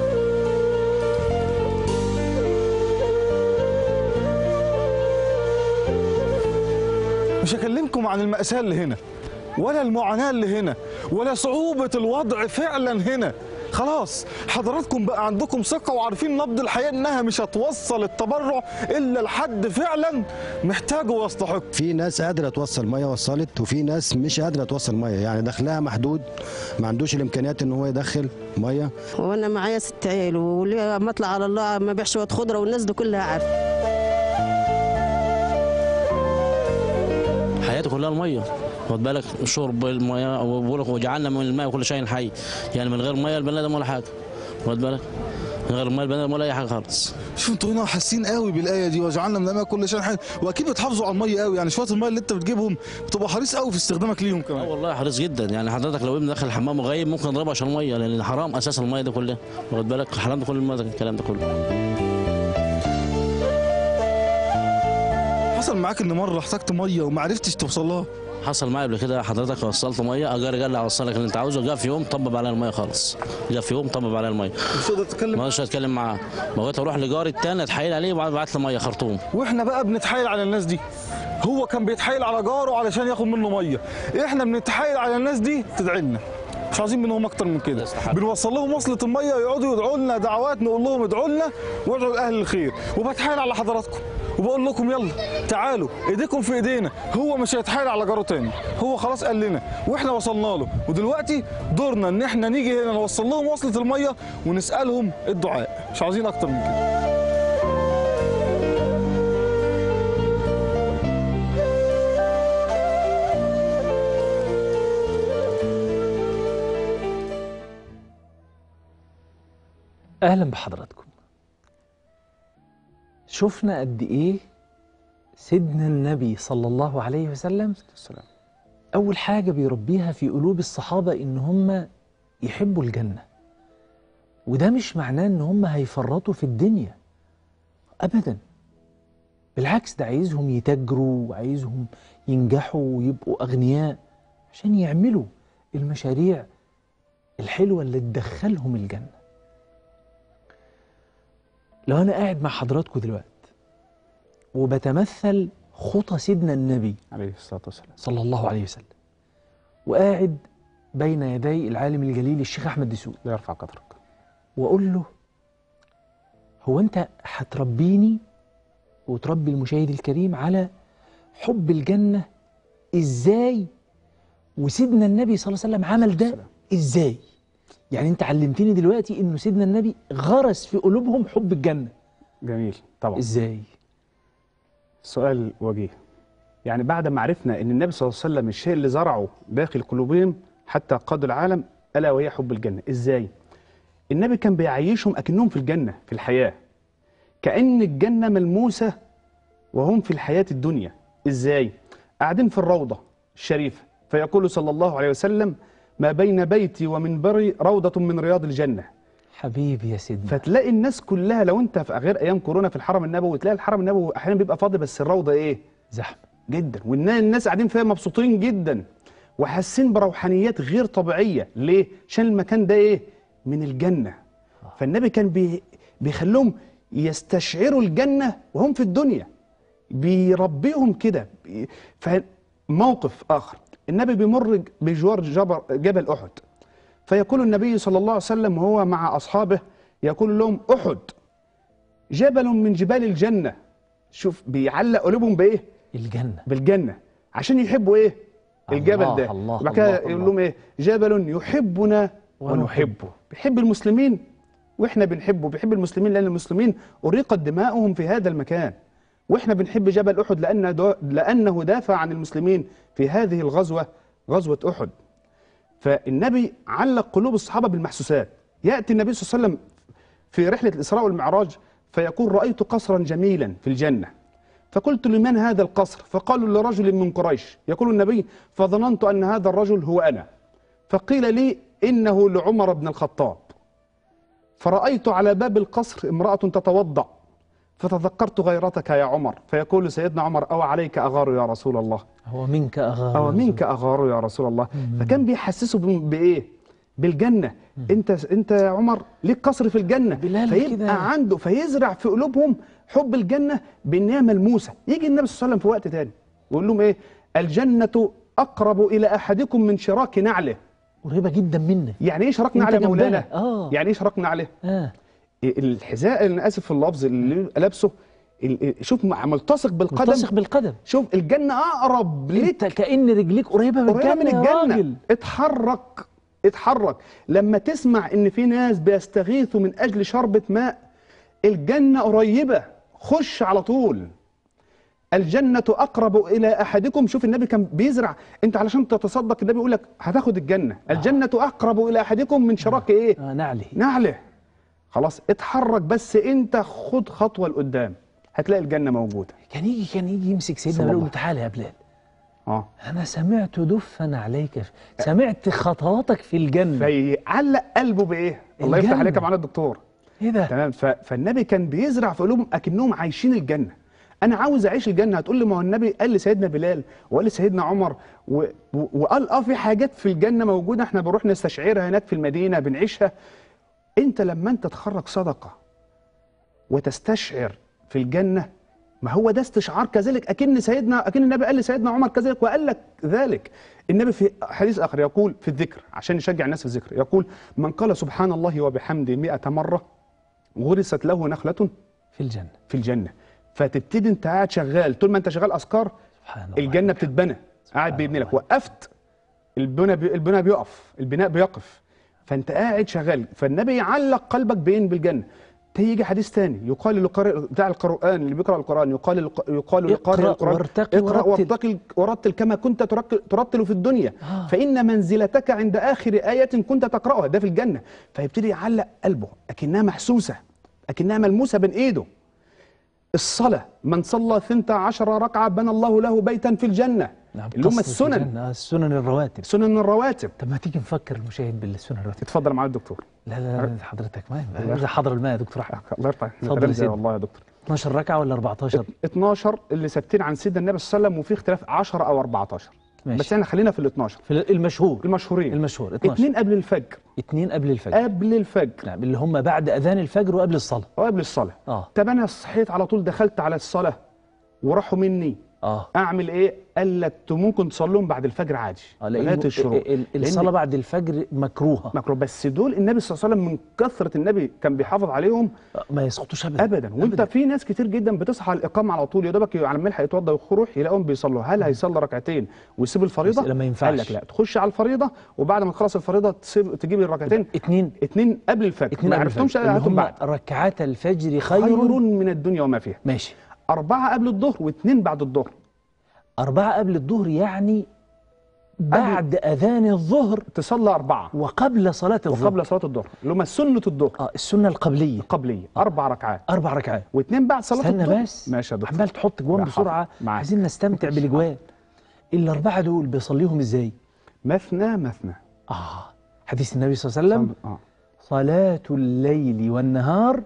مش هكلمكم عن المأساة اللي هنا ولا المعاناة اللي هنا ولا صعوبة الوضع فعلا هنا خلاص حضراتكم بقى عندكم ثقة وعارفين نبض الحياة انها مش هتوصل التبرع الا لحد فعلا محتاجه ويستحق في ناس قادره توصل ميه وصلت وفي ناس مش قادره توصل ميه يعني دخلها محدود ما عندوش الامكانيات ان هو يدخل ميه وانا معايا ست عيال وليه ما اطلع على الله ما بيعش شويه خضره والناس دي كلها عارفه حياتي كلها الميه خد بالك شرب الميه وبقول لك وجعلنا من الماء كل شيء حي يعني من غير ميه البني ادم ولا حاجه خد بالك من غير ميه البني ادم ولا اي حاجه خالص شوف انتوا هنا حاسين قوي بالايه دي وجعلنا من الماء كل شيء حي واكيد بتحافظوا على الميه قوي يعني شويه الميه اللي انت بتجيبهم بتبقى حريص قوي في استخدامك ليهم اه كمان والله حريص جدا يعني حضرتك لو ابن دخل الحمام وغايب ممكن نضربه عشان الميه لان حرام اساس الميه ده كلها واخد بالك حرام ده كل الميه ده الكلام ده كله حصل معاك ان مره احتجت ميه وما عرفتش توصل لها حصل معايا قبل كده حضرتك وصلت ميه اجار قال لي اوصلك اللي انت عاوزه جاء في يوم طبب عليا الميه خالص جاء في يوم طبب عليا الميه مش تقدر تتكلم ما اقدرش اتكلم معاه بقيت اروح لجاري التاني اتحايل عليه وبعد بعت لي ميه خرطوم واحنا بقى بنتحايل على الناس دي هو كان بيتحايل على جاره علشان ياخد منه ميه احنا بنتحايل على الناس دي تدعي لنا مش عايزين منهم اكتر من كده بنوصل لهم وصله الميه يقعدوا يدعوا لنا دعوات نقول لهم ادعوا لنا وادعوا لاهل الخير وبتحايل على حضراتكم وبقول لكم يلا تعالوا ايديكم في ايدينا هو مش هيتحايل على جاره تاني هو خلاص قال لنا واحنا وصلنا له ودلوقتي دورنا ان احنا نيجي هنا نوصل لهم وصله الميه ونسالهم الدعاء مش عايزين اكتر من كده اهلا بحضراتكم شفنا قد ايه سيدنا النبي صلى الله عليه وسلم السلام اول حاجه بيربيها في قلوب الصحابه ان هم يحبوا الجنه وده مش معناه ان هم هيفرطوا في الدنيا ابدا بالعكس ده عايزهم يتاجروا وعايزهم ينجحوا ويبقوا اغنياء عشان يعملوا المشاريع الحلوه اللي تدخلهم الجنه لو انا قاعد مع حضراتكم دلوقتي وبتمثل خطى سيدنا النبي عليه الصلاه والسلام صلى الله عليه وسلم وقاعد بين يدي العالم الجليل الشيخ احمد دسوق لا يرفع قدرك واقول له هو انت هتربيني وتربي المشاهد الكريم على حب الجنه ازاي وسيدنا النبي صلى الله عليه وسلم عمل ده ازاي يعني انت علمتني دلوقتي انه سيدنا النبي غرس في قلوبهم حب الجنه جميل طبعا ازاي سؤال وجيه يعني بعد ما عرفنا ان النبي صلى الله عليه وسلم الشيء اللي زرعه داخل قلوبهم حتى قادوا العالم الا وهي حب الجنه ازاي النبي كان بيعيشهم اكنهم في الجنه في الحياه كان الجنه ملموسه وهم في الحياه الدنيا ازاي قاعدين في الروضه الشريفه فيقول صلى الله عليه وسلم ما بين بيتي ومنبري روضه من رياض الجنه حبيبي يا سيدنا فتلاقي الناس كلها لو انت في غير ايام كورونا في الحرم النبوي تلاقي الحرم النبوي احيانا بيبقى فاضي بس الروضه ايه زحمه جدا والناس قاعدين فيها مبسوطين جدا وحاسين بروحانيات غير طبيعيه ليه عشان المكان ده ايه من الجنه فالنبي كان بي بيخليهم يستشعروا الجنه وهم في الدنيا بيربيهم كده بي- فموقف اخر النبي بيمر بجوار جبر جبل احد فيقول النبي صلى الله عليه وسلم وهو مع اصحابه يقول لهم احد جبل من جبال الجنه شوف بيعلق قلوبهم بايه الجنه بالجنه عشان يحبوا ايه الجبل الله، ده الله، وبعد كده الله، يقول الله. لهم ايه جبل يحبنا ونحبه. ونحبه بيحب المسلمين واحنا بنحبه بيحب المسلمين لان المسلمين اريقت دماؤهم في هذا المكان واحنا بنحب جبل احد لان دو لانه دافع عن المسلمين في هذه الغزوه غزوه احد فالنبي علق قلوب الصحابه بالمحسوسات ياتي النبي صلى الله عليه وسلم في رحله الاسراء والمعراج فيقول رايت قصرا جميلا في الجنه فقلت لمن هذا القصر فقالوا لرجل من قريش يقول النبي فظننت ان هذا الرجل هو انا فقيل لي انه لعمر بن الخطاب فرأيت على باب القصر امرأة تتوضأ فتذكرت غيرتك يا عمر فيقول سيدنا عمر أو عليك أغار يا رسول الله هو منك أغار أو منك أغار يا رسول الله فكان بيحسسه ب- بإيه بالجنة أنت أنت يا عمر ليك قصر في الجنة بلال كده. فيبقى عنده فيزرع في قلوبهم حب الجنة بإنها ملموسة يجي النبي صلى الله عليه وسلم في وقت تاني ويقول لهم إيه الجنة أقرب إلى أحدكم من شراك نعله قريبة جدا منك يعني إيه شراك أنت نعله جنبها. مولانا آه. يعني إيه شراك نعله آه. الحذاء اللي أنا آسف في اللفظ اللي بيبقى لابسه ال- شوف مع- ملتصق بالقدم ملتصق بالقدم شوف الجنة أقرب ليك انت كأن رجليك قريبة من قريبة الجنة من يا الجنة راجل اتحرك اتحرك لما تسمع ان في ناس بيستغيثوا من اجل شربة ماء الجنة قريبة خش على طول الجنة أقرب إلى أحدكم شوف النبي كان بيزرع أنت علشان تتصدق النبي يقول لك هتاخد الجنة الجنة أقرب إلى أحدكم من شراك إيه آه نعله نعله خلاص اتحرك بس أنت خد خطوة لقدام هتلاقي الجنة موجودة كان يجي كان يجي يمسك سيدنا صلى بلال يقول الله. له تعالى يا بلال اه أنا سمعت دفا عليك سمعت خطواتك في الجنة فيعلق قلبه بإيه الله يفتح الجنة. عليك يا معالي الدكتور إيه ده؟ تمام ف... فالنبي كان بيزرع في قلوبهم اكنهم عايشين الجنه انا عاوز اعيش الجنه هتقول لي ما هو النبي قال لسيدنا بلال وقال لسيدنا عمر و... و... وقال اه في حاجات في الجنه موجوده احنا بنروح نستشعرها هناك في المدينه بنعيشها انت لما انت تخرج صدقه وتستشعر في الجنه ما هو ده استشعار كذلك اكن سيدنا اكن النبي قال لسيدنا عمر كذلك وقال لك ذلك النبي في حديث اخر يقول في الذكر عشان يشجع الناس في الذكر يقول من قال سبحان الله وبحمده 100 مره غرست له نخله في الجنة في الجنه فتبتدي انت قاعد شغال طول ما انت شغال اذكار سبحان الله الجنه بتتبنى قاعد بيبني لك وقفت البناء بي البناء بيقف البناء بيقف فانت قاعد شغال فالنبي يعلق قلبك بين بالجنه تيجي حديث تاني يقال لقارئ بتاع القرآن اللي بيقرأ القرآن يقال لق- يقال لقارئ اقرأ القرآن وارتقي اقرأ ورتل. وارتقي ورتل كما كنت ترك- ترتل في الدنيا آه. فإن منزلتك عند آخر آية كنت تقرأها ده في الجنة فيبتدي يعلق قلبه أكنها محسوسة أكنها ملموسة بين إيده الصلاة من صلى ثنتا عشر ركعة بنى الله له بيتا في الجنة نعم اللي هم قصر في السنن الجنة. آه، السنن الرواتب سنن الرواتب طب ما تيجي نفكر المشاهد بالسنن الرواتب اتفضل معالي الدكتور لا لا لا حضرتك ما إذا حضر الماء يا دكتور أحمد الله يرفع اتفضل يا سيدي. والله يا دكتور 12 ركعة ولا 14 12 اللي ثابتين عن سيدنا النبي صلى الله عليه وسلم وفي اختلاف 10 او 14 ماشي. بس احنا خلينا في ال 12 في المشهور المشهورين المشهور 12 اثنين قبل الفجر اثنين قبل الفجر قبل الفجر نعم اللي هم بعد أذان الفجر وقبل الصلاة وقبل الصلاه اه طب انا صحيت على طول دخلت على الصلاه وراحوا مني اه اعمل ايه قال لك انتوا ممكن تصلون بعد الفجر عادي آه، لغايه لأن الشروق ال- ال- الصلاة لأن بعد الفجر مكروهة مكروه بس دول النبي صلى الله عليه وسلم من كثره النبي كان بيحافظ عليهم آه، ما يسقطوش أبدا ابدا وانت في ناس كتير جدا بتصحى على الاقامه على طول يا دوبك على الملحق يتوضى ويروح يلاقيهم بيصلوا هل هيصلي ركعتين ويسيب الفريضه بس لا، ما ينفعش. قال لك لا تخش على الفريضه وبعد ما تخلص الفريضه تسيب تجيب الركعتين اثنين اتنين قبل الفجر اثنين ما قبل عرفتهمش الفجر اللي هاتهم هم بعد ركعات الفجر خير, خير من الدنيا وما فيها ماشي أربعة قبل الظهر واثنين بعد الظهر أربعة قبل الظهر يعني بعد أذان الظهر تصلى أربعة وقبل صلاة الظهر وقبل صلاة الظهر اللي هم سنة الظهر اه السنة القبلية القبلية أربع ركعات أربع ركعات واثنين بعد صلاة استنى الظهر بس ماشي يا دكتور عمال تحط جوان لا، بسرعة حاضر. معاك. عايزين نستمتع بالجوان الأربعة دول بيصليهم إزاي؟ مثنى مثنى آه حديث النبي صلى الله عليه وسلم آه. صلاة الليل والنهار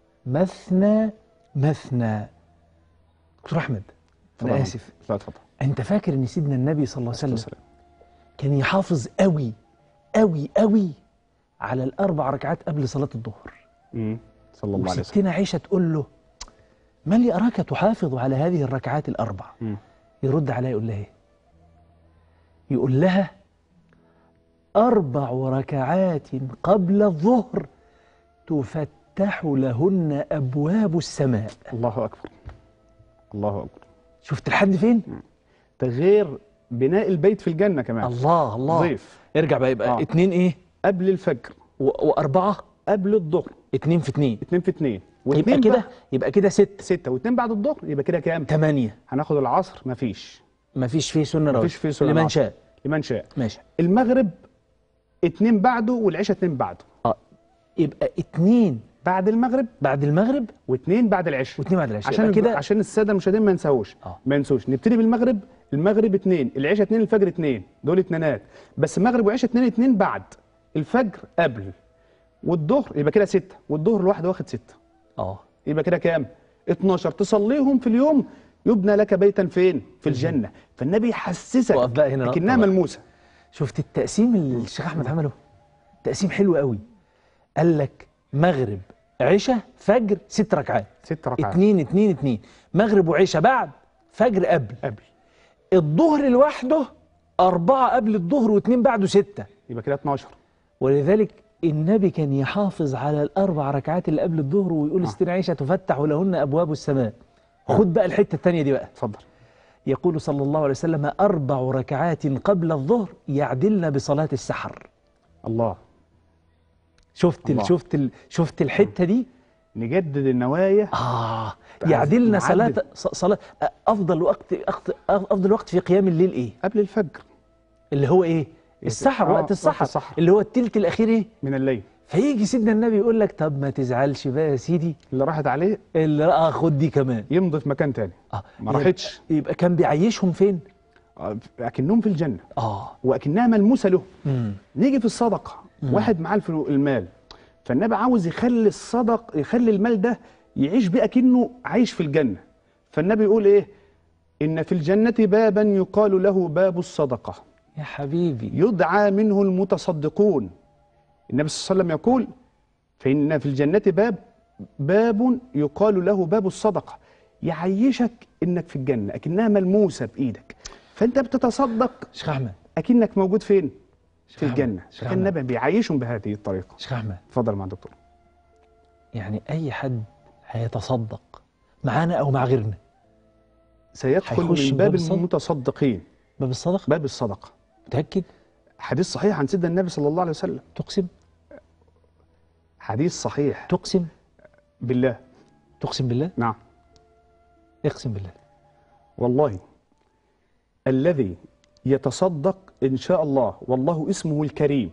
مثنى مثنى دكتور أحمد أنا اتفضل. آسف لا اتفضل أنت فاكر إن سيدنا النبي صلى الله عليه وسلم السلام. كان يحافظ قوي قوي قوي على الأربع ركعات قبل صلاة الظهر مم. صلى الله عليه وسلم وستنا عائشة تقول له ما لي أراك تحافظ على هذه الركعات الأربع مم. يرد عليها يقول لها إيه يقول لها أربع ركعات قبل الظهر تفتح لهن أبواب السماء الله أكبر الله أكبر شفت لحد فين؟ ده غير بناء البيت في الجنة كمان الله الله ضيف ارجع بقى يبقى آه. اتنين ايه؟ قبل الفجر و- وأربعة قبل الظهر اتنين في اتنين اتنين في اتنين يبقى واتنين كده بعد- يبقى كده ست ستة واتنين بعد الظهر يبقى كده كام؟ تمانية هناخد العصر مفيش مفيش فيه سنة رواتب مفيش فيه سنة لمن العصر. شاء لمن شاء ماشي المغرب اتنين بعده والعشاء اتنين بعده اه يبقى اتنين بعد المغرب بعد المغرب واثنين بعد العشاء واتنين بعد العشاء عشان يبقى كده كده عشان الساده المشاهدين ما ينساوش آه. ما ينسوش نبتدي بالمغرب المغرب اثنين العشاء اثنين الفجر اثنين دول اثنينات بس المغرب وعشاء اثنين اثنين بعد الفجر قبل والظهر يبقى كده ستة والظهر الواحد واخد ستة اه يبقى كده كام 12 تصليهم في اليوم يبنى لك بيتا فين في الجنة فالنبي يحسسك وقف بقى هنا نقطة لكنها بقى. ملموسة شفت التقسيم اللي الشيخ احمد عمله تقسيم حلو قوي قال لك مغرب عشاء فجر ست ركعات ست ركعات اتنين اتنين اتنين مغرب وعشاء بعد فجر قبل قبل الظهر لوحده أربعة قبل الظهر واثنين بعده ستة يبقى كده 12 ولذلك النبي كان يحافظ على الأربع ركعات اللي قبل الظهر ويقول آه. استر عيشة تفتح لهن أبواب السماء خد بقى الحتة التانية دي بقى اتفضل يقول صلى الله عليه وسلم أربع ركعات قبل الظهر يعدلن بصلاة السحر الله شفت الله. ال شفت ال شفت الحتة دي نجدد النوايا آه عايز يعدلن نعدل. صلاة ص- صلاة أفضل وقت أخت- أفضل وقت في قيام الليل إيه؟ قبل الفجر اللي هو إيه؟ السحر آه، وقت وقت السحر السحر. اللي هو التلت الأخير إيه؟ من الليل فيجي سيدنا النبي يقول لك طب ما تزعلش بقى يا سيدي اللي راحت عليه اللي اه خد دي كمان يمضي في مكان تاني اه ما يبقى- راحتش يبقى كان بيعيشهم فين؟ آه، اكنهم في الجنة اه واكنها ملموسة له امم نيجي في الصدقة واحد معاه الفلو- المال فالنبي عاوز يخلي الصدق يخلي المال ده يعيش بيه كأنه عايش في الجنة فالنبي يقول ايه إن في الجنة بابا يقال له باب الصدقة يا حبيبي يدعى منه المتصدقون النبي صلى الله عليه وسلم يقول فإن في الجنة باب باب يقال له باب الصدقة يعيشك إنك في الجنة أكنها ملموسة بإيدك فأنت بتتصدق شيخ احمد أكنك موجود فين؟ شيخ في أحمد، الجنة شيخ فكان أحمد. النبي بيعيشهم بهذه الطريقة شيخ احمد اتفضل مع الدكتور يعني اي حد هيتصدق معانا او مع غيرنا سيدخل هيخش من باب باب الصدقة؟ المتصدقين باب الصدقه باب الصدقة متاكد حديث صحيح عن سيدنا النبي صلى الله عليه وسلم تقسم حديث صحيح تقسم بالله تقسم بالله نعم اقسم بالله والله الذي يتصدق إن شاء الله والله اسمه الكريم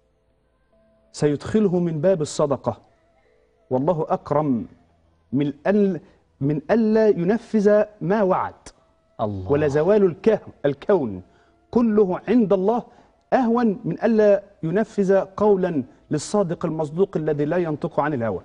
سيدخله من باب الصدقة والله أكرم من أل من ألا ينفذ ما وعد الله ولا زوال الكه- الكون كله عند الله أهون من ألا ينفذ قولا للصادق المصدوق الذي لا ينطق عن الهوى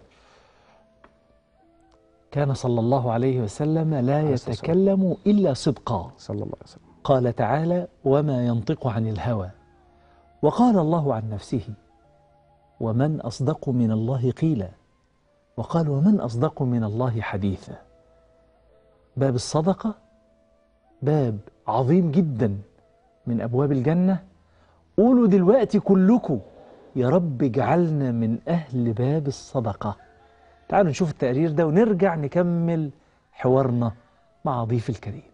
كان صلى الله عليه وسلم لا عليه الصلاة والسلام. يتكلم الا صدقا صلى الله عليه وسلم قال تعالى وما ينطق عن الهوى وقال الله عن نفسه ومن اصدق من الله قيلا وقال ومن اصدق من الله حديثا باب الصدقه باب عظيم جدا من ابواب الجنه قولوا دلوقتي كلكم يا رب اجعلنا من اهل باب الصدقه تعالوا نشوف التقرير ده ونرجع نكمل حوارنا مع ضيف الكريم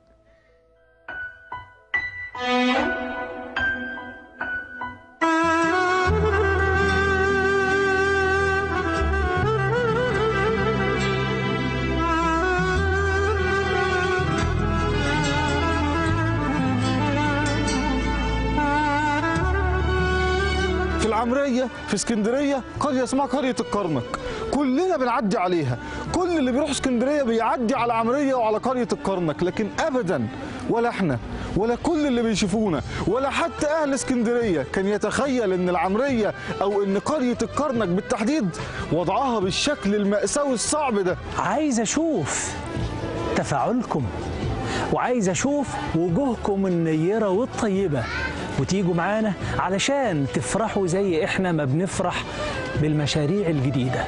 في العمرية في اسكندرية قرية اسمها قرية الكرنك كلنا بنعدي عليها كل اللي بيروح اسكندرية بيعدي على عمرية وعلى قرية الكرنك لكن أبدا ولا احنا ولا كل اللي بيشوفونا ولا حتى أهل اسكندرية كان يتخيل إن العمرية أو إن قرية الكرنك بالتحديد وضعها بالشكل المأساوي الصعب ده عايز اشوف تفاعلكم وعايز اشوف وجوهكم النيره والطيبه وتيجوا معانا علشان تفرحوا زي احنا ما بنفرح بالمشاريع الجديده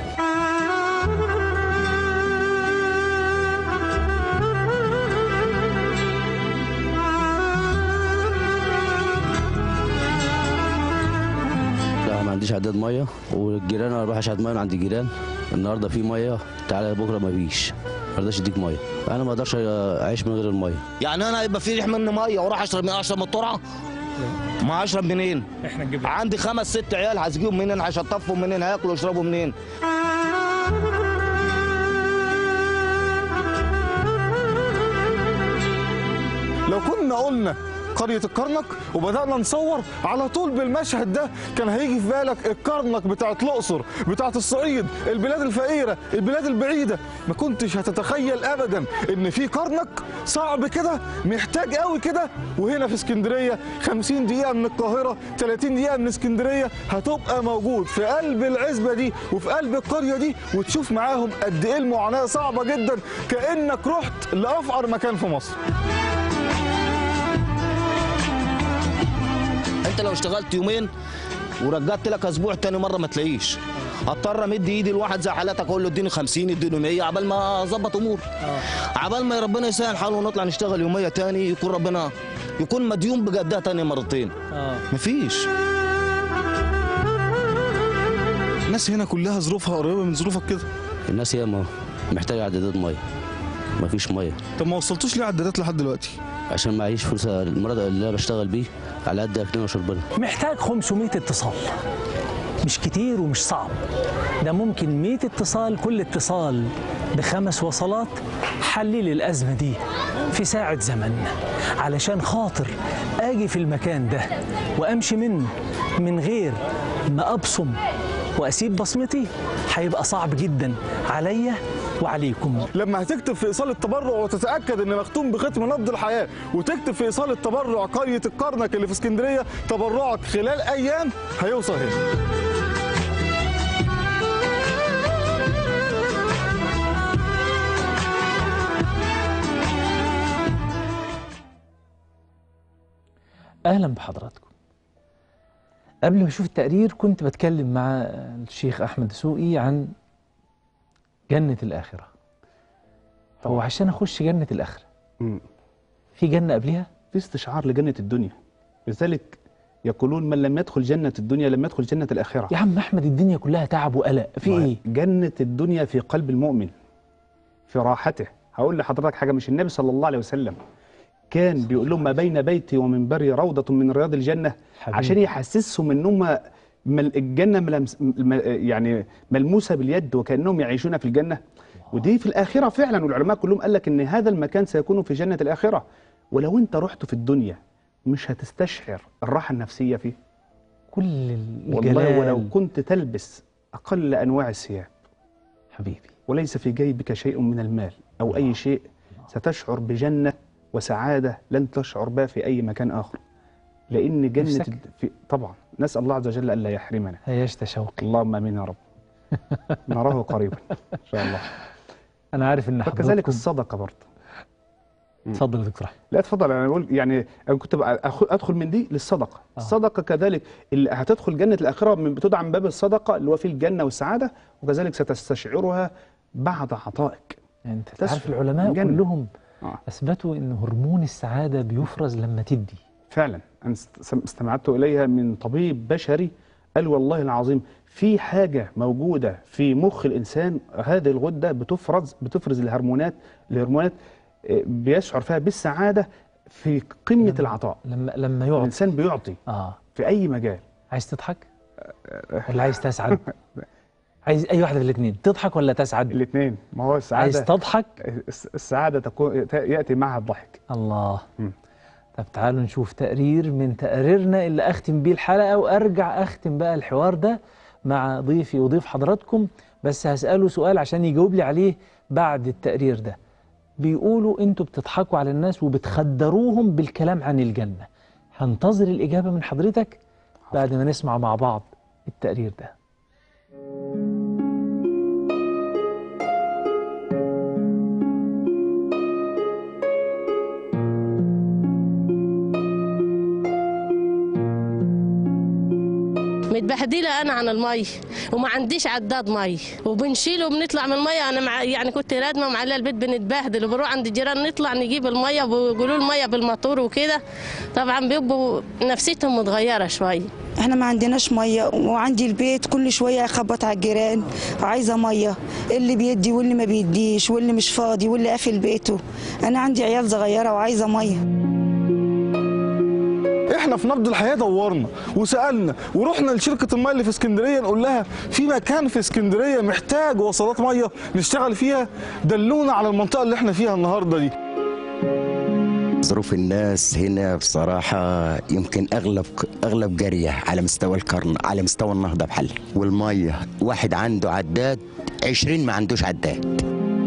لا ما عنديش عداد ميه والجيران انا بروح اشحت ميه من عند الجيران النهارده في ميه تعالى بكره ما فيش ما رضاش يديك ميه انا ما اقدرش اعيش من غير الميه يعني انا هيبقى في ريح مني ميه واروح اشرب من اشرب من الترعه ما اشرب منين احنا نجيب عندي خمس ست عيال هسقيهم منين هشطفهم منين هياكلوا ويشربوا منين لو كنا قلنا قريه الكرنك وبدانا نصور على طول بالمشهد ده كان هيجي في بالك الكرنك بتاعت الاقصر بتاعت الصعيد البلاد الفقيره البلاد البعيده ما كنتش هتتخيل ابدا ان في كرنك صعب كده محتاج قوي كده وهنا في اسكندريه 50 دقيقه من القاهره 30 دقيقه من اسكندريه هتبقى موجود في قلب العزبه دي وفي قلب القريه دي وتشوف معاهم قد ايه المعاناه صعبه جدا كانك رحت لافقر مكان في مصر انت لو اشتغلت يومين ورجعت لك اسبوع تاني مره ما تلاقيش اضطر امد ايدي لواحد زي حالتك اقول له اديني 50 اديني 100 عبال ما اظبط امور عبال ما ربنا يسهل حاله ونطلع نشتغل يوميه تاني يكون ربنا يكون مديون بجدها تاني مرتين اه مفيش الناس هنا كلها ظروفها قريبه من ظروفك كده الناس ياما محتاجه عدادات ميه مفيش ميه طب ما وصلتوش ليه عدادات لحد دلوقتي عشان معيش فلوس المرض اللي انا بشتغل بيه على قد اكلنا وشربنا محتاج 500 اتصال مش كتير ومش صعب ده ممكن 100 اتصال كل اتصال بخمس وصلات حلل الأزمة دي في ساعة زمن علشان خاطر أجي في المكان ده وأمشي منه من غير ما أبصم وأسيب بصمتي هيبقى صعب جدا عليا وعليكم لما هتكتب في ايصال التبرع وتتاكد ان مختوم بختم نبض الحياه وتكتب في ايصال التبرع قريه الكرنك اللي في اسكندريه تبرعك خلال ايام هيوصل هنا اهلا بحضراتكم قبل ما اشوف التقرير كنت بتكلم مع الشيخ احمد دسوقي عن جنة الآخرة هو عشان اخش جنة الآخرة مم. في جنة قبلها في استشعار لجنة الدنيا لذلك يقولون من لم يدخل جنة الدنيا لم يدخل جنة الآخرة يا عم احمد الدنيا كلها تعب وقلق في ايه جنة الدنيا في قلب المؤمن في راحته هقول لحضرتك حاجة مش النبي صلى الله عليه وسلم كان بيقول لهم ما بين بيتي ومنبري روضة من رياض الجنة حبيبي. عشان يحسسهم ان هم مل- الجنة ملمس م- يعني ملموسة باليد وكأنهم يعيشون في الجنة ودي في الآخرة فعلا والعلماء كلهم قال لك ان هذا المكان سيكون في جنة الآخرة ولو انت رحت في الدنيا مش هتستشعر الراحة النفسية فيه كل الجلال والله ولو كنت تلبس أقل أنواع الثياب حبيبي وليس في جيبك شيء من المال أو أي شيء ستشعر بجنة وسعادة لن تشعر بها في أي مكان آخر لأن جنة نفسك؟ ال- في طبعا نسأل الله عز وجل ألا يحرمنا هيشت شوقي اللهم آمين يا رب نراه قريبا إن شاء الله انا عارف ان وكذلك حضراتكم الصدقة برضه اتفضل يا دكتور احمد لا اتفضل انا بقول يعني انا كنت بقى أخ- ادخل من دي للصدقه آه. الصدقه كذلك اللي هتدخل جنه الاخره من بتدعم باب الصدقه اللي هو فيه الجنه والسعاده وكذلك ستستشعرها بعد عطائك يعني انت تسعد عارف العلماء الجنة. كلهم آه. اثبتوا ان هرمون السعاده بيفرز لما تدي فعلا انا است- سم- استمعت اليها من طبيب بشري قال والله العظيم في حاجه موجوده في مخ الانسان هذه الغده بتفرز بتفرز الهرمونات الهرمونات آه، بيشعر فيها بالسعاده في قمه العطاء لما لما يقعد الانسان بيعطي اه في اي مجال عايز تضحك ولا عايز تسعد عايز اي واحده من الاثنين تضحك ولا تسعد الاثنين ما هو السعاده عايز تضحك الس- السعاده تكون ياتي معها الضحك الله مم. طب تعالوا نشوف تقرير من تقاريرنا اللي اختم بيه الحلقه وارجع اختم بقى الحوار ده مع ضيفي وضيف حضراتكم بس هساله سؤال عشان يجاوب لي عليه بعد التقرير ده بيقولوا انتوا بتضحكوا على الناس وبتخدروهم بالكلام عن الجنه هنتظر الاجابه من حضرتك بعد ما نسمع مع بعض التقرير ده متبهدله انا عن المي وما عنديش عداد مي وبنشيله وبنطلع من الميه انا مع يعني كنت رادمه معلقه البيت بنتبهدل وبنروح عند الجيران نطلع نجيب الميه وبيقولوا الميه بالموتور وكده طبعا بيبقوا نفسيتهم متغيره شويه احنا ما عندناش ميه وعندي البيت كل شويه اخبط على الجيران عايزه ميه اللي بيدي واللي ما بيديش واللي مش فاضي واللي قافل بيته انا عندي عيال صغيره وعايزه ميه احنا في نبض الحياه دورنا وسالنا ورحنا لشركه الميه اللي في اسكندريه نقول لها في مكان في اسكندريه محتاج وصلات ميه نشتغل فيها دلونا على المنطقه اللي احنا فيها النهارده دي ظروف الناس هنا بصراحة يمكن أغلب أغلب جارية على مستوى القرن على مستوى النهضة بحل والمية واحد عنده عداد عشرين ما عندوش عداد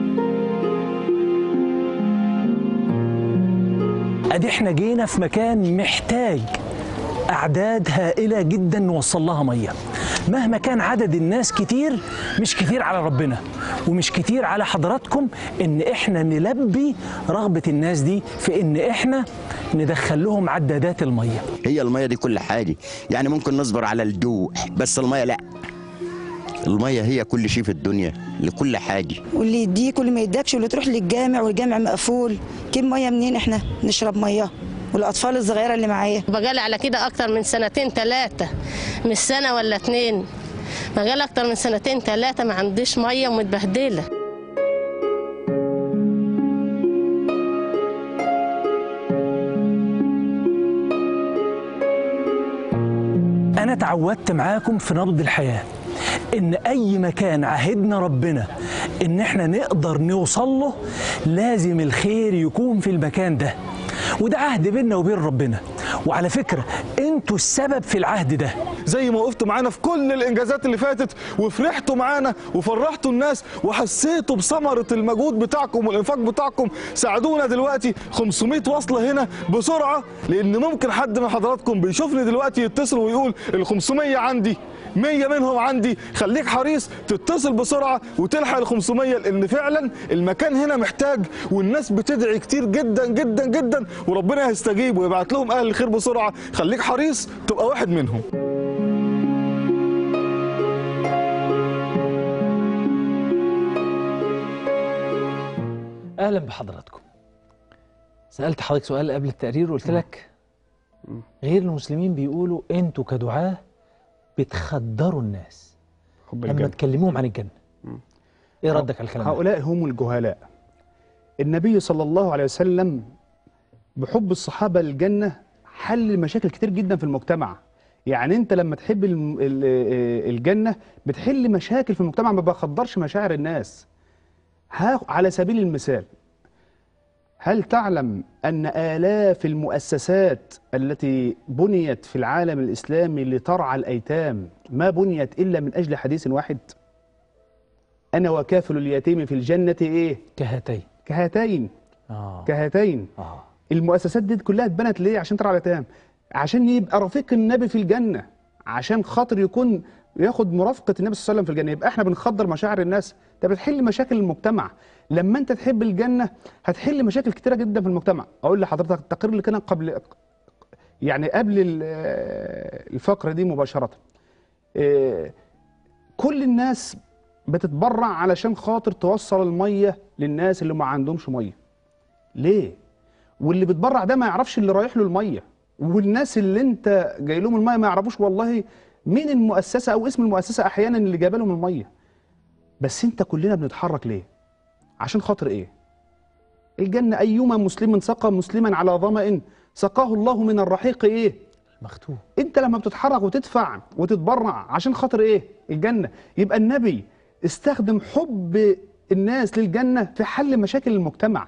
ادي احنا جينا في مكان محتاج اعداد هائله جدا نوصل لها ميه مهما كان عدد الناس كتير مش كتير على ربنا ومش كتير على حضراتكم ان احنا نلبي رغبه الناس دي في ان احنا ندخل لهم عدادات الميه هي المية دي كل حاجة يعني ممكن نصبر على الجوع بس المية لا المية هي كل شيء في الدنيا لكل حاجة واللي يديك واللي ما يدكش واللي تروح للجامع والجامع مقفول كم ميه منين احنا نشرب ميه والاطفال الصغيره اللي معايا بقالي على كده اكتر من سنتين ثلاثه مش سنه ولا اتنين بقالي اكتر من سنتين ثلاثه ما عنديش ميه ومتبهدله انا اتعودت معاكم في نبض الحياه ان اي مكان عهدنا ربنا ان احنا نقدر نوصل له لازم الخير يكون في المكان ده وده عهد بيننا وبين ربنا وعلى فكره انتوا السبب في العهد ده زي ما وقفتوا معانا في كل الانجازات اللي فاتت وفرحتوا معانا وفرحتوا الناس وحسيتوا بثمره المجهود بتاعكم والانفاق بتاعكم ساعدونا دلوقتي 500 وصله هنا بسرعه لان ممكن حد من حضراتكم بيشوفني دلوقتي يتصل ويقول ال 500 عندي 100 منهم عندي خليك حريص تتصل بسرعه وتلحق ال 500 لان فعلا المكان هنا محتاج والناس بتدعي كتير جدا جدا جدا وربنا هيستجيب ويبعت لهم اهل الخير بسرعه خليك حريص تبقى واحد منهم اهلا بحضراتكم سالت حضرتك سؤال قبل التقرير وقلت لك غير المسلمين بيقولوا انتوا كدعاه بتخدروا الناس حب لما الجنة. تكلموهم عن الجنه ايه ردك على الكلام ده هؤلاء هم الجهلاء النبي صلى الله عليه وسلم بحب الصحابة للجنة حل مشاكل كتير جدا في المجتمع يعني انت لما تحب الم- ال- الجنة بتحل مشاكل في المجتمع ما بخدرش مشاعر الناس ها على سبيل المثال هل تعلم أن آلاف المؤسسات التي بنيت في العالم الإسلامي لترعى الأيتام ما بنيت إلا من أجل حديث واحد أنا وكافل اليتيم في الجنة إيه كهاتين كهاتين اه كهاتين اه المؤسسات دي كلها اتبنت ليه عشان ترعى الأيتام عشان يبقى رفيق النبي في الجنة عشان خاطر يكون ياخد مرافقة النبي صلى الله عليه وسلم في الجنة يبقى احنا بنخدر مشاعر الناس انت بتحل مشاكل المجتمع لما انت تحب الجنة هتحل مشاكل كتيرة جدا في المجتمع اقول لحضرتك التقرير اللي كان قبل يعني قبل ال- الفقرة دي مباشرة إيه، كل الناس بتتبرع علشان خاطر توصل المية للناس اللي ما عندهمش مية ليه واللي بيتبرع ده ما يعرفش اللي رايح له الميه والناس اللي انت جاي لهم الميه ما يعرفوش والله مين المؤسسه او اسم المؤسسه احيانا اللي جايبه لهم الميه بس انت كلنا بنتحرك ليه عشان خاطر ايه الجنه ايما مسلم سقى مسلما على ظمأ سقاه الله من الرحيق ايه مختوم انت لما بتتحرك وتدفع وتتبرع عشان خاطر ايه الجنه يبقى النبي استخدم حب الناس للجنه في حل مشاكل المجتمع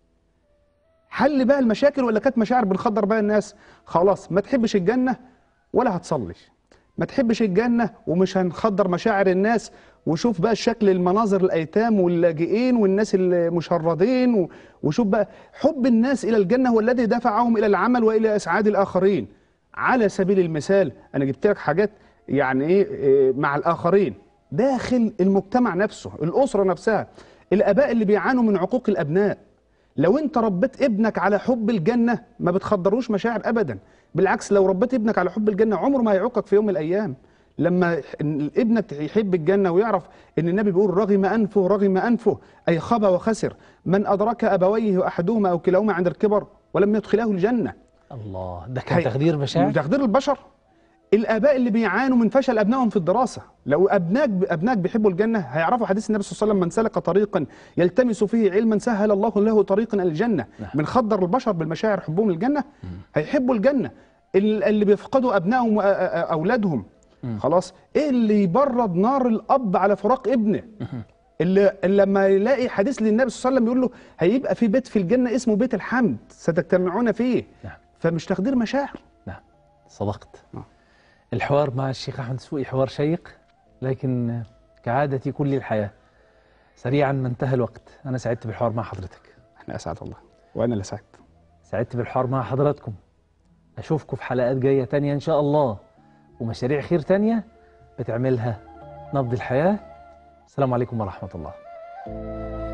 حل بقى المشاكل ولا كانت مشاعر بنخدر بقى الناس خلاص ما تحبش الجنه ولا هتصلي ما تحبش الجنه ومش هنخدر مشاعر الناس وشوف بقى شكل المناظر الايتام واللاجئين والناس المشردين و- وشوف بقى حب الناس الى الجنه هو الذي دفعهم الى العمل والى اسعاد الاخرين على سبيل المثال انا جبت لك حاجات يعني ايه إيه، مع الاخرين داخل المجتمع نفسه الاسره نفسها الاباء اللي بيعانوا من عقوق الابناء لو انت ربيت ابنك على حب الجنه ما بتخدروش مشاعر ابدا بالعكس لو ربيت ابنك على حب الجنه عمره ما هيعوقك في يوم من الايام لما ابنك يحب الجنه ويعرف ان النبي بيقول رغم انفه رغم انفه اي خاب وخسر من ادرك ابويه احدهما او كلاهما عند الكبر ولم يدخلاه الجنه الله ده كان هي- تخدير مشاعر تخدير البشر الاباء اللي بيعانوا من فشل ابنائهم في الدراسه لو ابنائك ابنائك بيحبوا الجنه هيعرفوا حديث النبي صلى الله عليه وسلم من سلك طريقا يلتمس فيه علما سهل الله له طريقا الى الجنه بنخدر البشر بالمشاعر حبهم للجنه هيحبوا الجنه ال- اللي بيفقدوا ابنائهم واولادهم خلاص ايه اللي يبرد نار الاب على فراق ابنه اللي اللي لما يلاقي حديث للنبي صلى الله عليه وسلم يقول له هيبقى في بيت في الجنه اسمه بيت الحمد ستجتمعون فيه نعم. فمش تخدير مشاعر نعم صدقت آه. الحوار مع الشيخ أحمد سوقي حوار شيق لكن كعادة كل الحياة سريعا ما انتهى الوقت أنا سعدت بالحوار مع حضرتك احنا اسعد الله وانا اللي سعدت سعدت بالحوار مع حضراتكم أشوفكم في حلقات جاية تانية إن شاء الله ومشاريع خير تانية بتعملها نبض الحياة السلام عليكم ورحمة الله